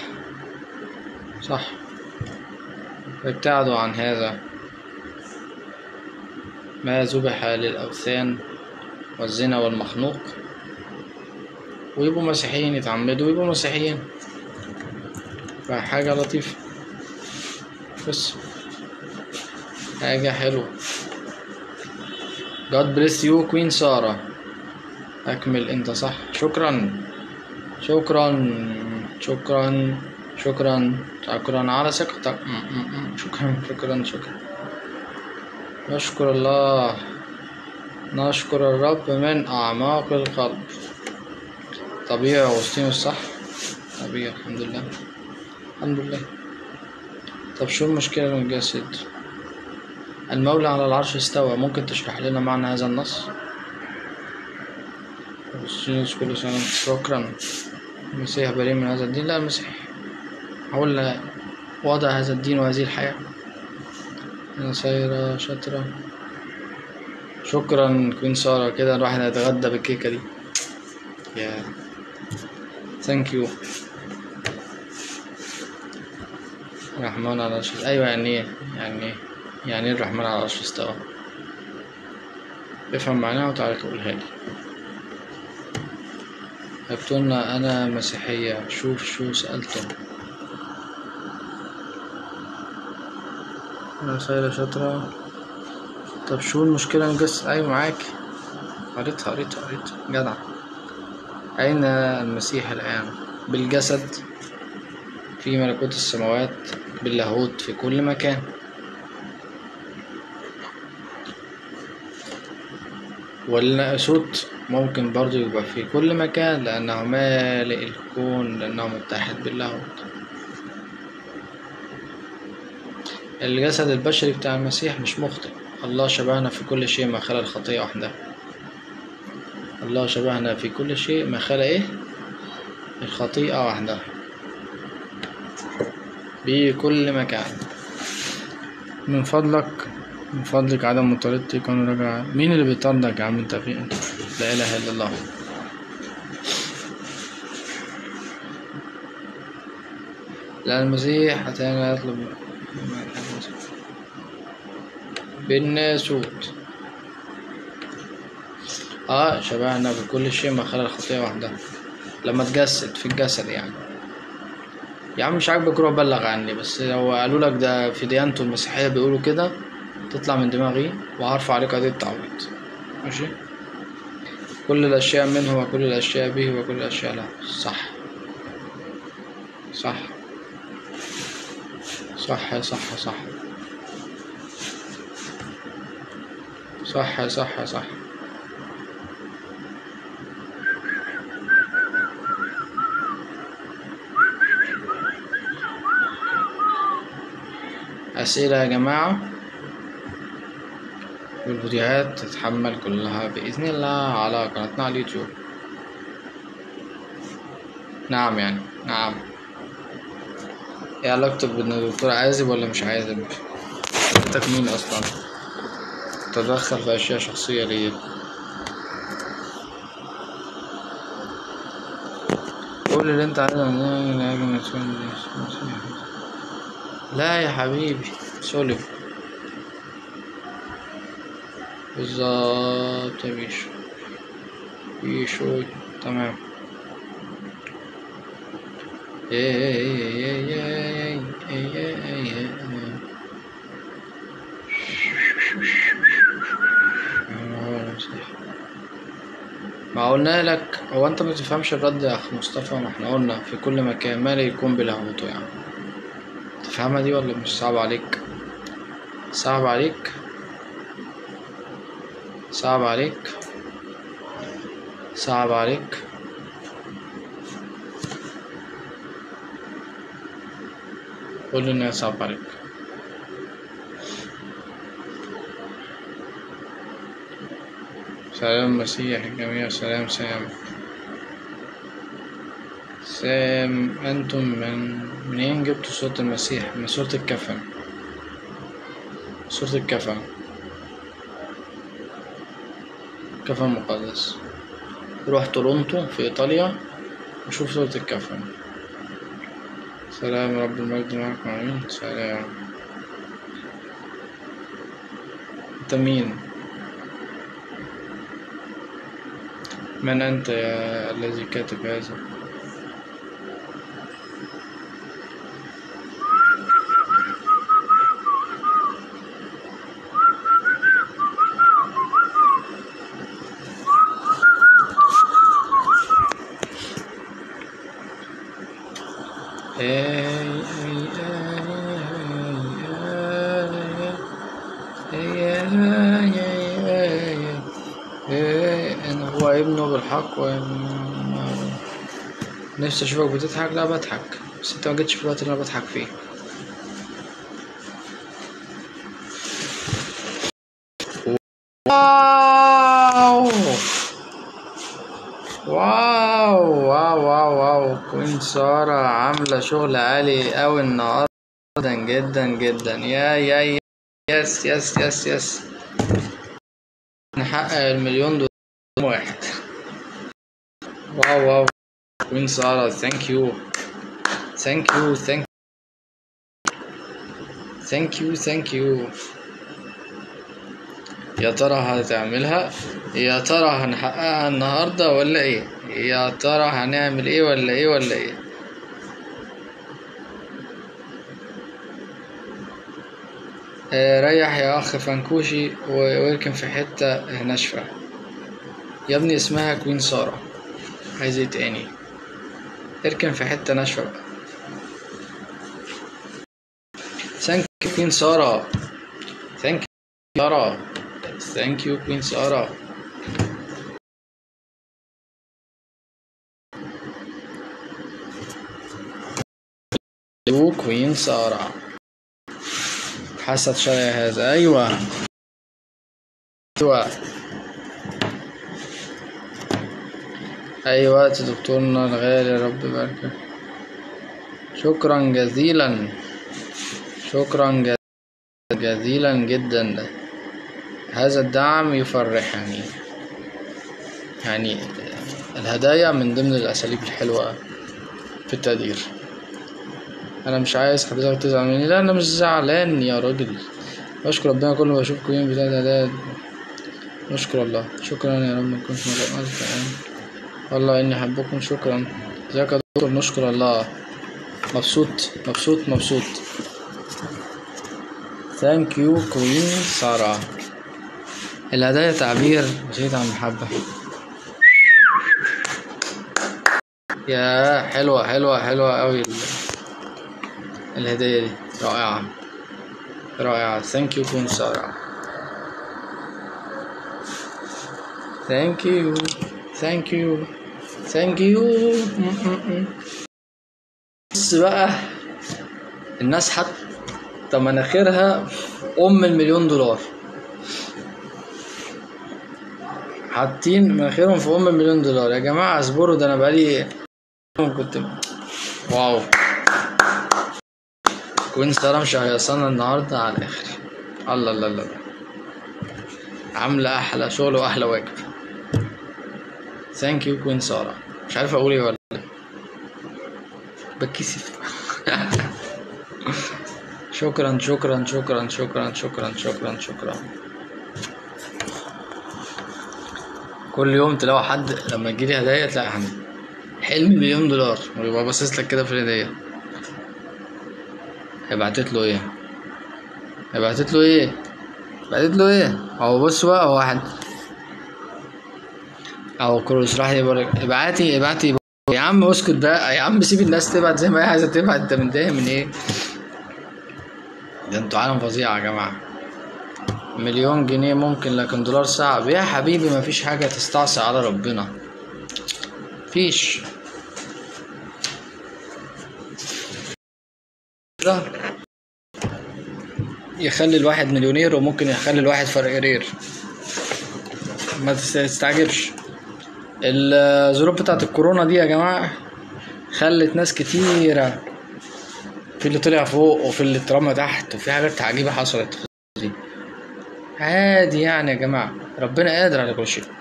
صح ابتعدوا عن هذا ما ذبح للأوثان والزنا والمخنوق ويبقوا مسيحيين يتعمدوا ويبقوا مسيحيين فحاجة لطيفة بس حاجة حلوة God bless you Queen سارة أكمل أنت صح شكرا شكرا شكرا شكرا شكرا على ثقتك م- م- م. شكرا شكرا شكرا نشكر الله نشكر الرب من أعماق القلب طبيعي أغسطينوس صح طبيعي الحمد لله الحمد لله طب شو المشكلة من الجسد المولى على العرش استوى ممكن تشرح لنا معنى هذا النص أغسطينوس كل سنة شكرا المسيح بريء من هذا الدين لا المسيح هقول وضع هذا الدين وهذه الحياة أنا سايرة شاطرة شكرا كوين سارة كده الواحد هيتغدى بالكيكة دي يا ثانك يو الرحمن على العرش أيوة يعني إيه يعني إيه يعني إيه الرحمن على العرش استوى افهم معناها وتعالى تقولها لي كتبتولنا أنا مسيحية شوف شو سألته أنا خيرة شاطرة طب شو المشكلة نقص أيوة معاك قريتها قريتها قريتها جدع أين المسيح الآن بالجسد في ملكوت السماوات باللاهوت في كل مكان والناسوت ممكن برضو يبقى في كل مكان لأنه مالئ الكون لأنه متحد باللاهوت الجسد البشري بتاع المسيح مش مخطئ الله شبهنا في كل شيء ما خلا الخطية وحدها الله شبهنا في كل شيء ما خلا ايه الخطيئة وحدها بكل مكان من فضلك من فضلك عدم مطاردتي كان رجع مين اللي بيطاردك يا عم انت في انت لا اله الا الله لا المسيح أتانا يطلب بالناسوت اه شبهنا بكل شيء ما خلا الخطيئة وحدها لما تجسد في الجسد يعني يا عم مش عاجبك روح بلغ عني بس لو قالوا لك ده في ديانته المسيحية بيقولوا كده تطلع من دماغي وهرفع عليك قضية تعويض ماشي كل الأشياء منه وكل الأشياء به وكل الأشياء له صح صح صح صح صح صح صح صح أسئلة يا جماعة والفيديوهات تتحمل كلها بإذن الله على قناتنا على اليوتيوب نعم يعني نعم ايه علاقتك بالدكتور عازب ولا مش عازب حضرتك مين اصلا تدخل في اشياء شخصية ليا قول اللي انت عايزه من لاجل ما تكون لا يا حبيبي سولف بالظبط يا بيشو بيشو تمام ما قلنا لك هو انت ما تفهمش الرد يا اخ مصطفى ما احنا قلنا في كل مكان ما لا يكون بلاهوته يعني تفهمها دي ولا مش صعب عليك صعب عليك صعب عليك صعب عليك قول انها صعب عليك سلام مسيح الجميع سلام سام سام انتم من منين جبتوا صورة المسيح من صورة الكفن صورة الكفن كفن مقدس روح تورونتو في ايطاليا وشوف صورة الكفن سلام رب المجد معكم امين سلام انت مين من أنت يا الذي كاتب هذا إن هو ابنه بالحق وإن نفسي أشوفك بتضحك لا بضحك بس أنت ما جيتش في الوقت اللي أنا بضحك فيه واو واو واو واو واو كوين سارة عاملة شغل عالي أوي النهاردة جدا جدا جدا يا يا يا يس يس يس يس نحقق المليون دولار واحد واو واو كوين سارة ثانك يو ثانك يو ثانك ثانك يو ثانك يو يا ترى هتعملها يا ترى هنحققها النهاردة ولا ايه يا ترى هنعمل ايه ولا ايه ولا ايه آه، ريح يا اخ فنكوشي و- واركن في حتة ناشفة يا ابني اسمها كوين سارة عايز ايه تاني اركن في حتة ناشفة بقى ثانك يو كوين سارة ثانك يو سارة ثانك يو كوين سارة يو كوين سارة حسد شرعي هذا أيوة أيوة أي وقت دكتورنا الغالي رب يبارك شكرا جزيلا شكرا جز- جزيلا جدا هذا الدعم يفرحني يعني الهدايا من ضمن الأساليب الحلوة في التقدير أنا مش عايز حضرتك تزعل مني لا أنا مش زعلان يا راجل بشكر ربنا كل ما بشوفكم يوم بتاع هدايا نشكر الله شكرا يا رب ما كنتش مغلق والله إني أحبكم شكرا ازيك يا دكتور نشكر الله مبسوط مبسوط مبسوط ثانك يو كوين سارة الهدايا تعبير بسيط عن المحبة يا حلوة حلوة حلوة أوي ال- الهدية دي رائعة رائعة ثانك يو كوين سارة ثانك يو ثانك يو ثانك يو بص بقى الناس حتى مناخيرها ام المليون دولار حاطين مناخيرهم في ام المليون دولار يا جماعه اصبروا ده انا بقالي كنت واو كوين سارة مش هيصلنا النهارده على الاخر الله الله الله عامله احلى شغل واحلى واجب ثانك يو كوين سارة مش عارف اقول ايه ولا إيه. بتكسف شكرا شكرا شكرا شكرا شكرا شكرا شكرا كل يوم تلاقوا حد لما تجيلي هدايا تلاقي حد حلم مليون دولار ويبقى باصص لك كده في الهدية بعتت له ايه بعتت له ايه بعتت له ايه هو بص بقى هو واحد او كروس راح يقول لك ابعتي ابعتي يا عم اسكت بقى يا عم سيب الناس تبعت زي ما هي عايزه تبعت انت متضايق من ايه ده انتوا عالم فظيع يا جماعه مليون جنيه ممكن لكن دولار صعب يا حبيبي مفيش حاجه تستعصي على ربنا فيش ده يخلي الواحد مليونير وممكن يخلي الواحد فرقرير ما تستعجبش الظروف بتاعت الكورونا دي يا جماعة خلت ناس كتيرة في اللي طلع فوق وفي اللي اترمى تحت وفي حاجات عجيبة حصلت في دي عادي يعني يا جماعة ربنا قادر على كل شيء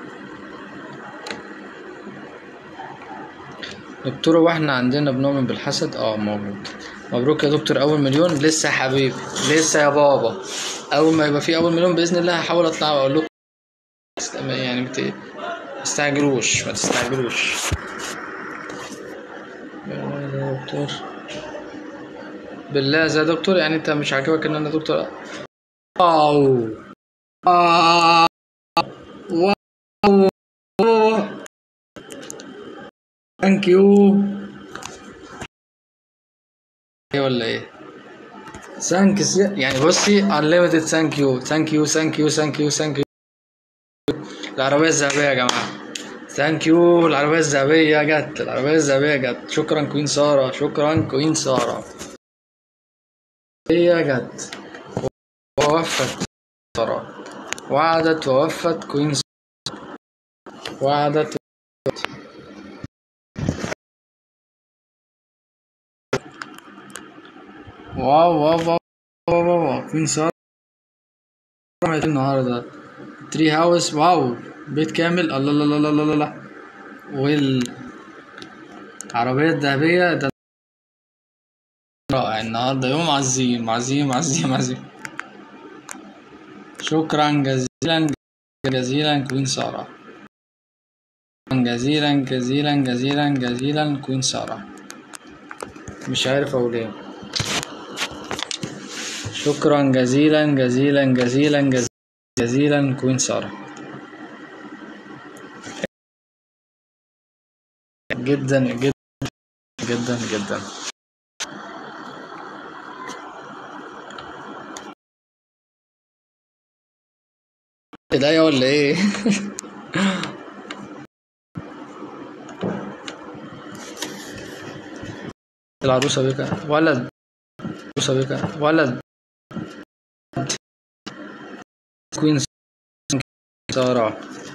دكتور واحنا عندنا بنؤمن بالحسد اه موجود مبروك يا دكتور اول مليون لسه يا حبيبي لسه يا بابا اول ما يبقى في اول مليون باذن الله هحاول اطلع واقول لكم يعني بت... تستعجلوش ما تستعجلوش يا دكتور بالله يا دكتور يعني انت مش عاجبك ان انا دكتور واو واو واو ثانك يو ايه ولا ايه ثانكس يعني بصي unlimited ثانك يو ثانك يو ثانك يو ثانك يو ثانك يو العربية الذهبية يا جماعة ثانك يو العربية الذهبية جت العربية الذهبية جت شكرا كوين سارة شكرا كوين سارة هي جت ووفت سارة وعدت ووفت كوين سارة وعدت واو واو واو واو واو واو كوين سارة عملت النهاردة تري هاوس واو بيت كامل الله الله الله الله الله الله والعربية الذهبية ده رائع النهاردة يوم عظيم عظيم عظيم عظيم شكرا جزيلا جزيلا كوين سارة جزيلا جزيلا جزيلا جزيلا كوين سارة مش عارف اقول ايه شكرا جزيلا جزيلا جزيلا جزيلا جزيلا كوين سارة جدا جدا جدا جدا بداية ولا ايه؟ العروسة بك ولد العروسة بك ولد كوين سارة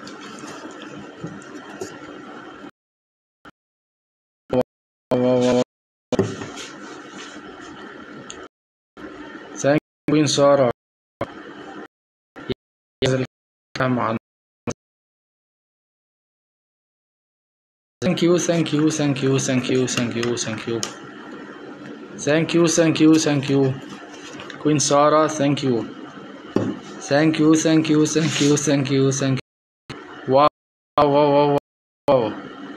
ثانك كوين سارة عن Thank you, thank you, thank you, thank you, thank you, thank you. Thank you, thank you, thank you. Queen Sarah, thank you. Thank you, thank you, thank you, thank you, thank you. Wow, wow, wow, wow,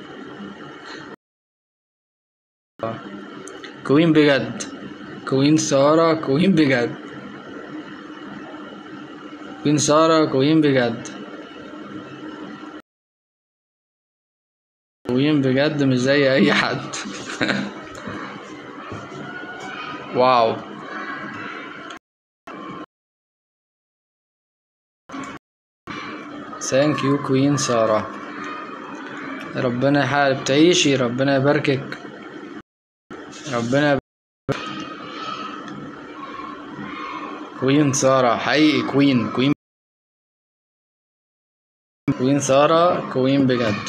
wow. كوين بجد كوين سارة كوين بجد كوين سارة كوين بجد كوين بجد مش زي أي حد واو ثانك يو كوين سارة ربنا يحارب تعيشي ربنا يباركك ربنا يبارك كوين سارة حقيقي كوين كوين كوين سارة كوين بجد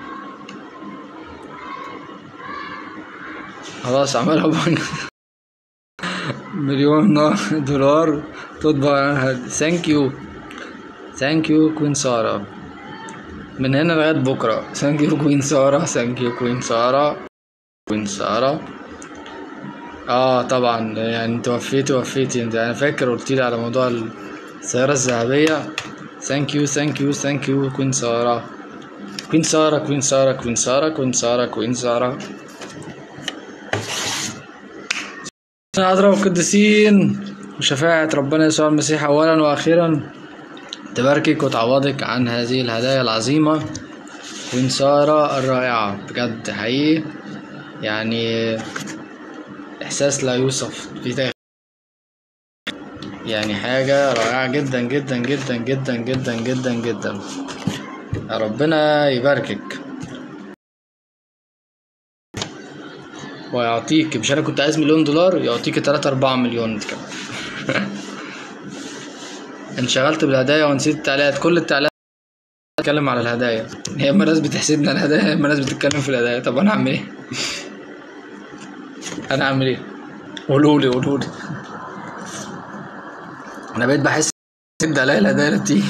خلاص عملها بون مليون دولار تطبع عنها ثانك يو ثانك يو كوين سارة من هنا لغاية بكرة ثانك يو كوين سارة ثانك يو كوين سارة كوين سارة اه طبعا يعني انت وفيتي وفيتي انت انا فاكر قلت لي على موضوع السيارة الذهبية ثانك يو ثانك يو ثانك يو كوين سارة كوين سارة كوين سارة كوين سارة كوين سارة كوين سارة أضرب القديسين وشفاعة ربنا يسوع المسيح أولا وأخيرا تباركك وتعوضك عن هذه الهدايا العظيمة كوين سارة الرائعة بجد حقيقي يعني إحساس لا يوصف في تاريخ يعني حاجة رائعة جدا جدا جدا جدا جدا جدا جدا ربنا يباركك ويعطيك مش انا كنت عايز مليون دولار يعطيك تلاتة أربعة مليون كمان انشغلت بالهدايا ونسيت التعليقات كل التعليقات بتتكلم على الهدايا يا اما ناس بتحسدني على الهدايا يا اما ناس بتتكلم في الهدايا طب انا اعمل ايه انا اعمل ايه قولولي قولولي انا بقيت بحس ان عليا الهدايا دي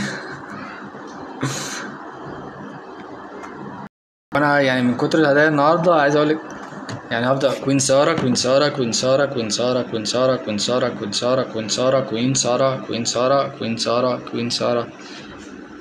انا يعني من كتر الهدايا النهارده عايز اقولك يعني هبدأ كوين سارة كوين سارة كوين سارة كوين سارة كوين سارة كوين سارة كوين سارة كوين سارة كوين سارة كوين سارة كوين سارة كوين سارة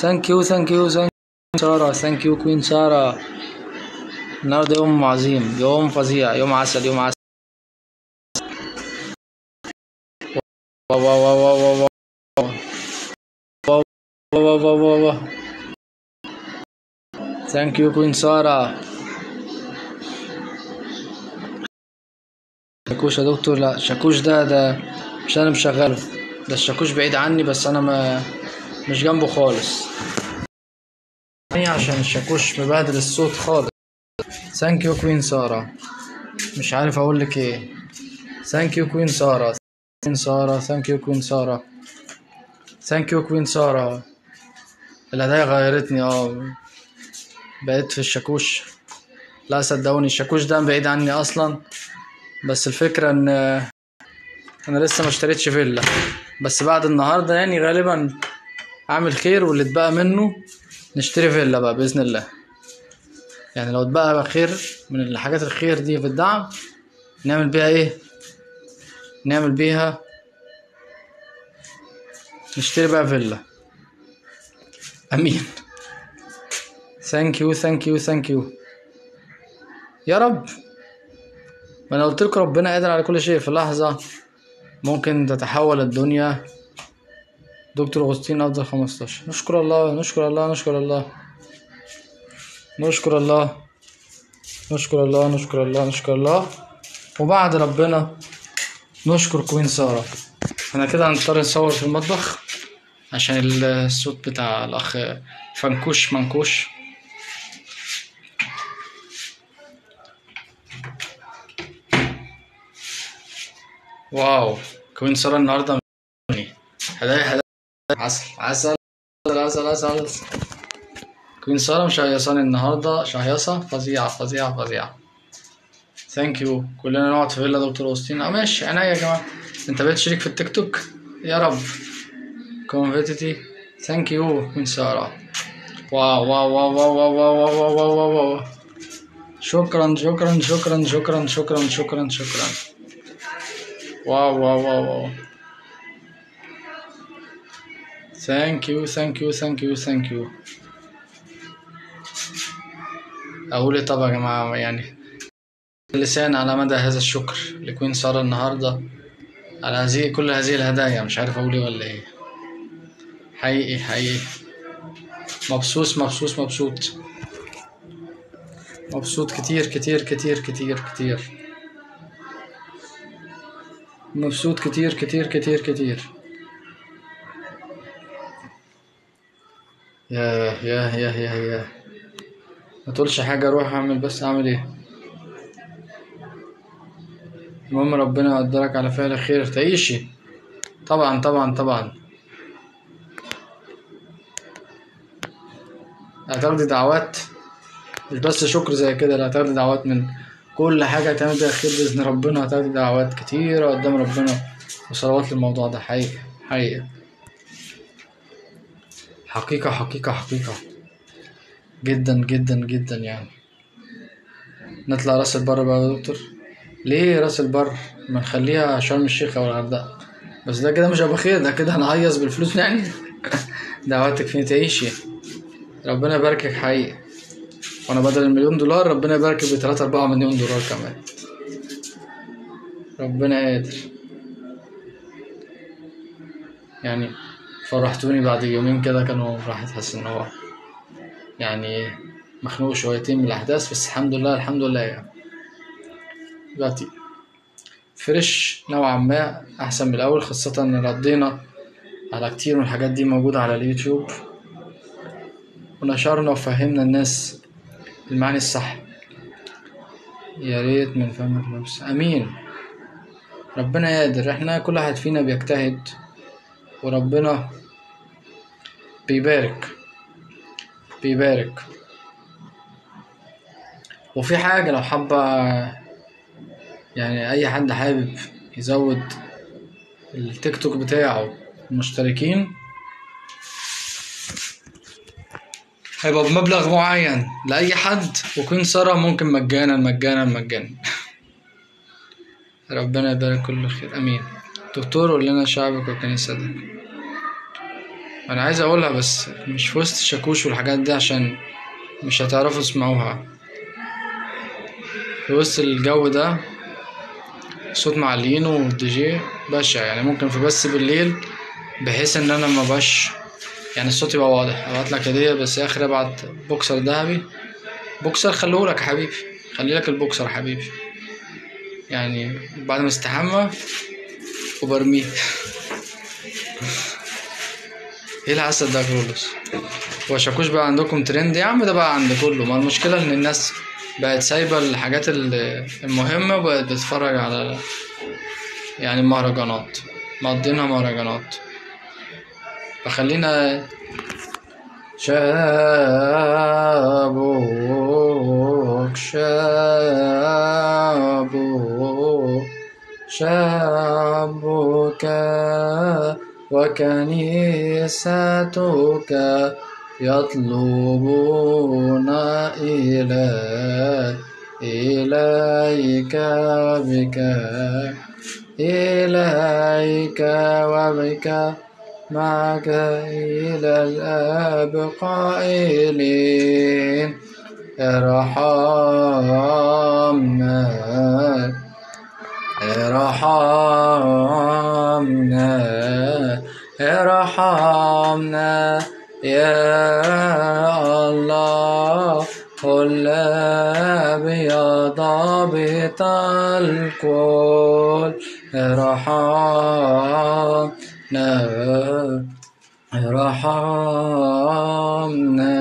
ثانك يو ثانك يو ثانك سارة ثانك يو كوين سارة النهارده يوم عظيم يوم فظيع يوم عسل يوم عسل واو واو واو واو واو واو واو واو واو ثانك يو كوين سارة شاكوش يا دكتور لا شاكوش ده ده مش انا مشغله ده الشاكوش بعيد عني بس انا ما مش جنبه خالص يعني عشان الشاكوش مبهدل الصوت خالص ثانك يو كوين سارة مش عارف اقول لك ايه ثانك يو كوين سارة كوين سارة ثانك يو كوين سارة ثانك يو كوين سارة الهدايا غيرتني اه بقيت في الشاكوش لا صدقوني الشاكوش ده بعيد عني اصلا بس الفكرة ان انا لسه ما اشتريتش فيلا بس بعد النهاردة يعني غالبا اعمل خير واللي اتبقى منه نشتري فيلا بقى باذن الله يعني لو اتبقى بقى خير من الحاجات الخير دي في الدعم نعمل بيها ايه نعمل بيها نشتري بقى فيلا امين ثانك يو ثانك يو ثانك يو يا رب ما انا قلت لكم ربنا قادر على كل شيء في لحظة ممكن تتحول الدنيا دكتور أغسطين أفضل خمستاشر نشكر الله نشكر الله نشكر الله نشكر الله نشكر الله نشكر الله نشكر الله وبعد ربنا نشكر كوين سارة احنا كده هنضطر نصور في المطبخ عشان الصوت بتاع الأخ فنكوش منكوش واو كوين سارة النهاردة هدايا هدايا عسل عسل عسل عسل عسل كوين سارة مشيصاني النهاردة شهيصة فظيعة فظيعة فظيعة ثانك يو كلنا نقعد في فيلا دكتور أوستين اه ماشي عينيا يا جماعة انت بقيت شريك في التيك توك يا رب كونفيتيتي ثانك يو كوين سارة واو واو واو واو واو واو واو واو واو واو شكرا شكرا شكرا شكرا شكرا شكرا شكرا واو واو واو واو ثانك يو ثانك يو ثانك يو ثانك يو أقول إيه طبعا يا جماعة يعني اللسان على مدى هذا الشكر لكوين سارة النهاردة على هذه كل هذه الهدايا مش عارف أقول إيه ولا إيه حقيقي حقيقي مبسوط مبسوط مبسوط مبسوط كتير كتير كتير كتير كتير مبسوط كتير كتير كتير كتير يا يا يا يا يا ما تقولش حاجة اروح اعمل بس اعمل ايه المهم ربنا يقدرك على فعل خير تعيشي طبعا طبعا طبعا هتاخدي دعوات مش بس شكر زي كده لا هتاخدي دعوات من كل حاجة هتعمل بيها خير بإذن ربنا هتاخدي دعوات كتيرة قدام ربنا وصلوات للموضوع ده حقيقي حقيقي حقيقة حقيقة حقيقة جدا جدا جدا يعني نطلع راس البر بقى يا دكتور ليه راس البر ما نخليها شرم الشيخ او الغردقة بس ده كده مش هيبقى خير ده كده هنهيص بالفلوس يعني دعواتك فين تعيشي ربنا يباركك حقيقي وانا بدل المليون دولار ربنا يبارك بتلاتة أربعة مليون دولار كمان ربنا قادر يعني فرحتوني بعد يومين كده كانوا الواحد حاسس ان هو يعني مخنوق شويتين من الأحداث بس الحمد لله الحمد لله يعني دلوقتي فريش نوعا ما أحسن من الأول خاصة إن ردينا على كتير من الحاجات دي موجودة على اليوتيوب ونشرنا وفهمنا الناس المعاني الصح يا ريت من فمك نفس امين ربنا قادر احنا كل واحد فينا بيجتهد وربنا بيبارك بيبارك وفي حاجة لو حابة يعني أي حد حابب يزود التيك توك بتاعه المشتركين هيبقى بمبلغ معين لأي حد وكون سارة ممكن مجانا مجانا مجانا ربنا يبارك كل خير أمين دكتور قول لنا شعبك وكنيستك انا عايز اقولها بس مش في وسط الشاكوش والحاجات دي عشان مش هتعرفوا تسمعوها في وسط الجو ده صوت معلين والدي جي بشع يعني ممكن في بس بالليل بحيث ان انا مبقاش يعني الصوت يبقى واضح ابعت لك هدية بس اخر ابعت بوكسر ذهبي بوكسر خليهولك يا حبيبي خلي لك البوكسر يا حبيبي يعني بعد ما استحمى وبرميه ايه العسل ده يا كرولوس هو شاكوش بقى عندكم ترند يا عم ده بقى عند كله ما المشكلة ان الناس بقت سايبة الحاجات ال- المهمة وبقت بتتفرج على يعني المهرجانات مقضينها مهرجانات فخلينا شابوك شابوك شابك وكنيستك يطلبون إلى إليك بك إليك وبك معك إلى الآب قائلين ارحمنا ارحمنا ارحمنا يا الله الذي ضابط الكل ارحمنا ارحمنا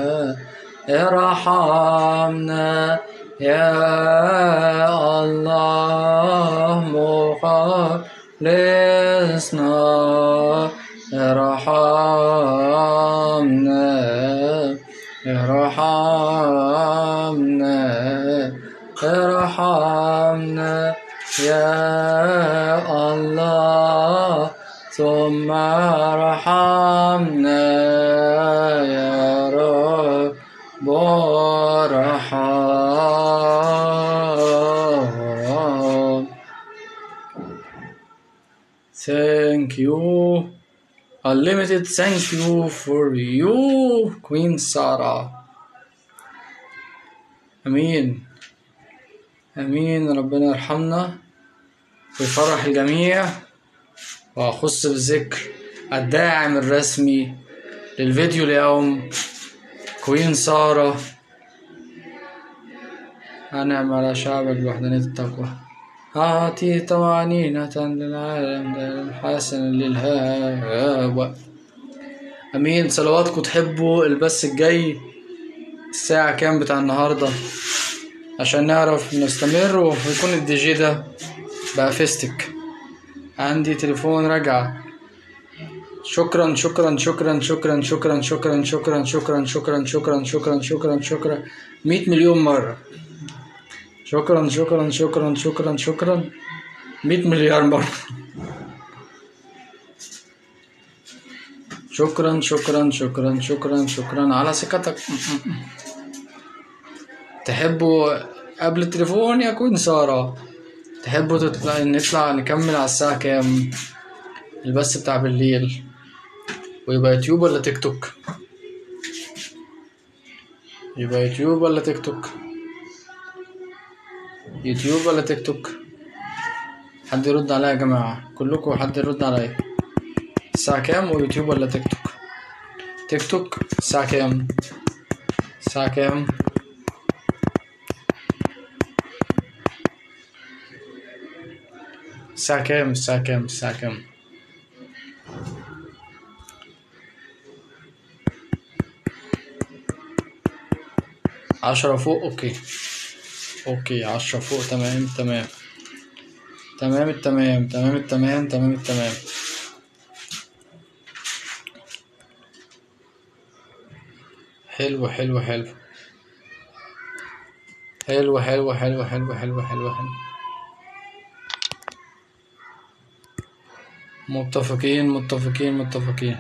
ارحمنا يا الله مخلصنا ارحمنا ارحمنا ارحمنا يا الله ثم ارحمنا يا رب ارحم Thank you. Unlimited thank you for you, Queen Sarah. أمين أمين ربنا يرحمنا ويفرح الجميع وأخص بالذكر الداعم الرسمي للفيديو اليوم كوين سارة أنعم على شعبك بوحدانية التقوى أعطي طمأنينة للعالم دائما حسنا للهوى أمين صلواتكم تحبوا البث الجاي الساعة كام بتاع النهاردة عشان نعرف نستمر ويكون الدي جي ده بقى فيستك عندي تليفون رجع شكرا شكرا شكرا شكرا شكرا شكرا شكرا شكرا شكرا شكرا شكرا شكرا شكرا مية مليون مرة شكرا شكرا شكرا شكرا شكرا مية مليار مرة شكرا شكرا شكرا شكرا شكرا على ثقتك تحبوا قبل التليفون يكون سارة تحبوا تطلع نطلع نكمل على الساعة كام البث بتاع بالليل ويبقى يوتيوب ولا تيك توك يبقى يوتيوب ولا تيك توك يوتيوب ولا تيك توك حد يرد عليا يا جماعة كلكم حد يرد عليا الساعة كام ويوتيوب ولا تيك توك تيك توك الساعة كام الساعة كام الساعة كام الساعة كام الساعة كام عشرة فوق اوكي اوكي عشرة فوق تمام تمام تمام التمام تمام التمام تمام التمام حلو حلو حلو حلو حلو حلو حلو حلو حلو حلو متفقين متفقين متفقين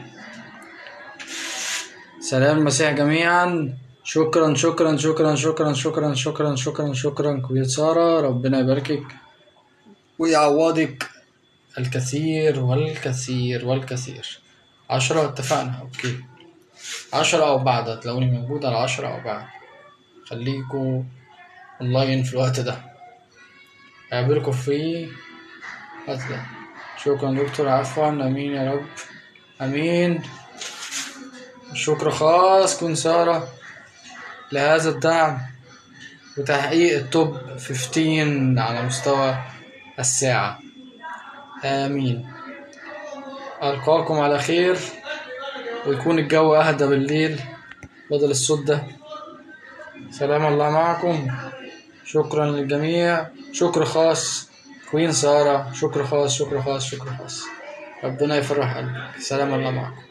سلام المسيح جميعا شكرا شكرا شكرا شكرا شكرا شكرا شكرا شكرا كويت سارة ربنا يباركك ويعوضك الكثير والكثير والكثير عشرة اتفقنا اوكي عشرة او بعد هتلاقوني موجود على عشرة او بعد خليكوا اونلاين في الوقت ده هقابلكوا في الوقت ده شكرا دكتور عفوا امين يا رب امين شكر خاص كن سارة لهذا الدعم وتحقيق التوب 15 على مستوى الساعة آمين ألقاكم على خير ويكون الجو أهدى بالليل بدل الصوت ده سلام الله معكم شكرا للجميع شكر خاص كوين سارة شكر خاص شكر خاص شكر خاص ربنا يفرح قلبك سلام الله معكم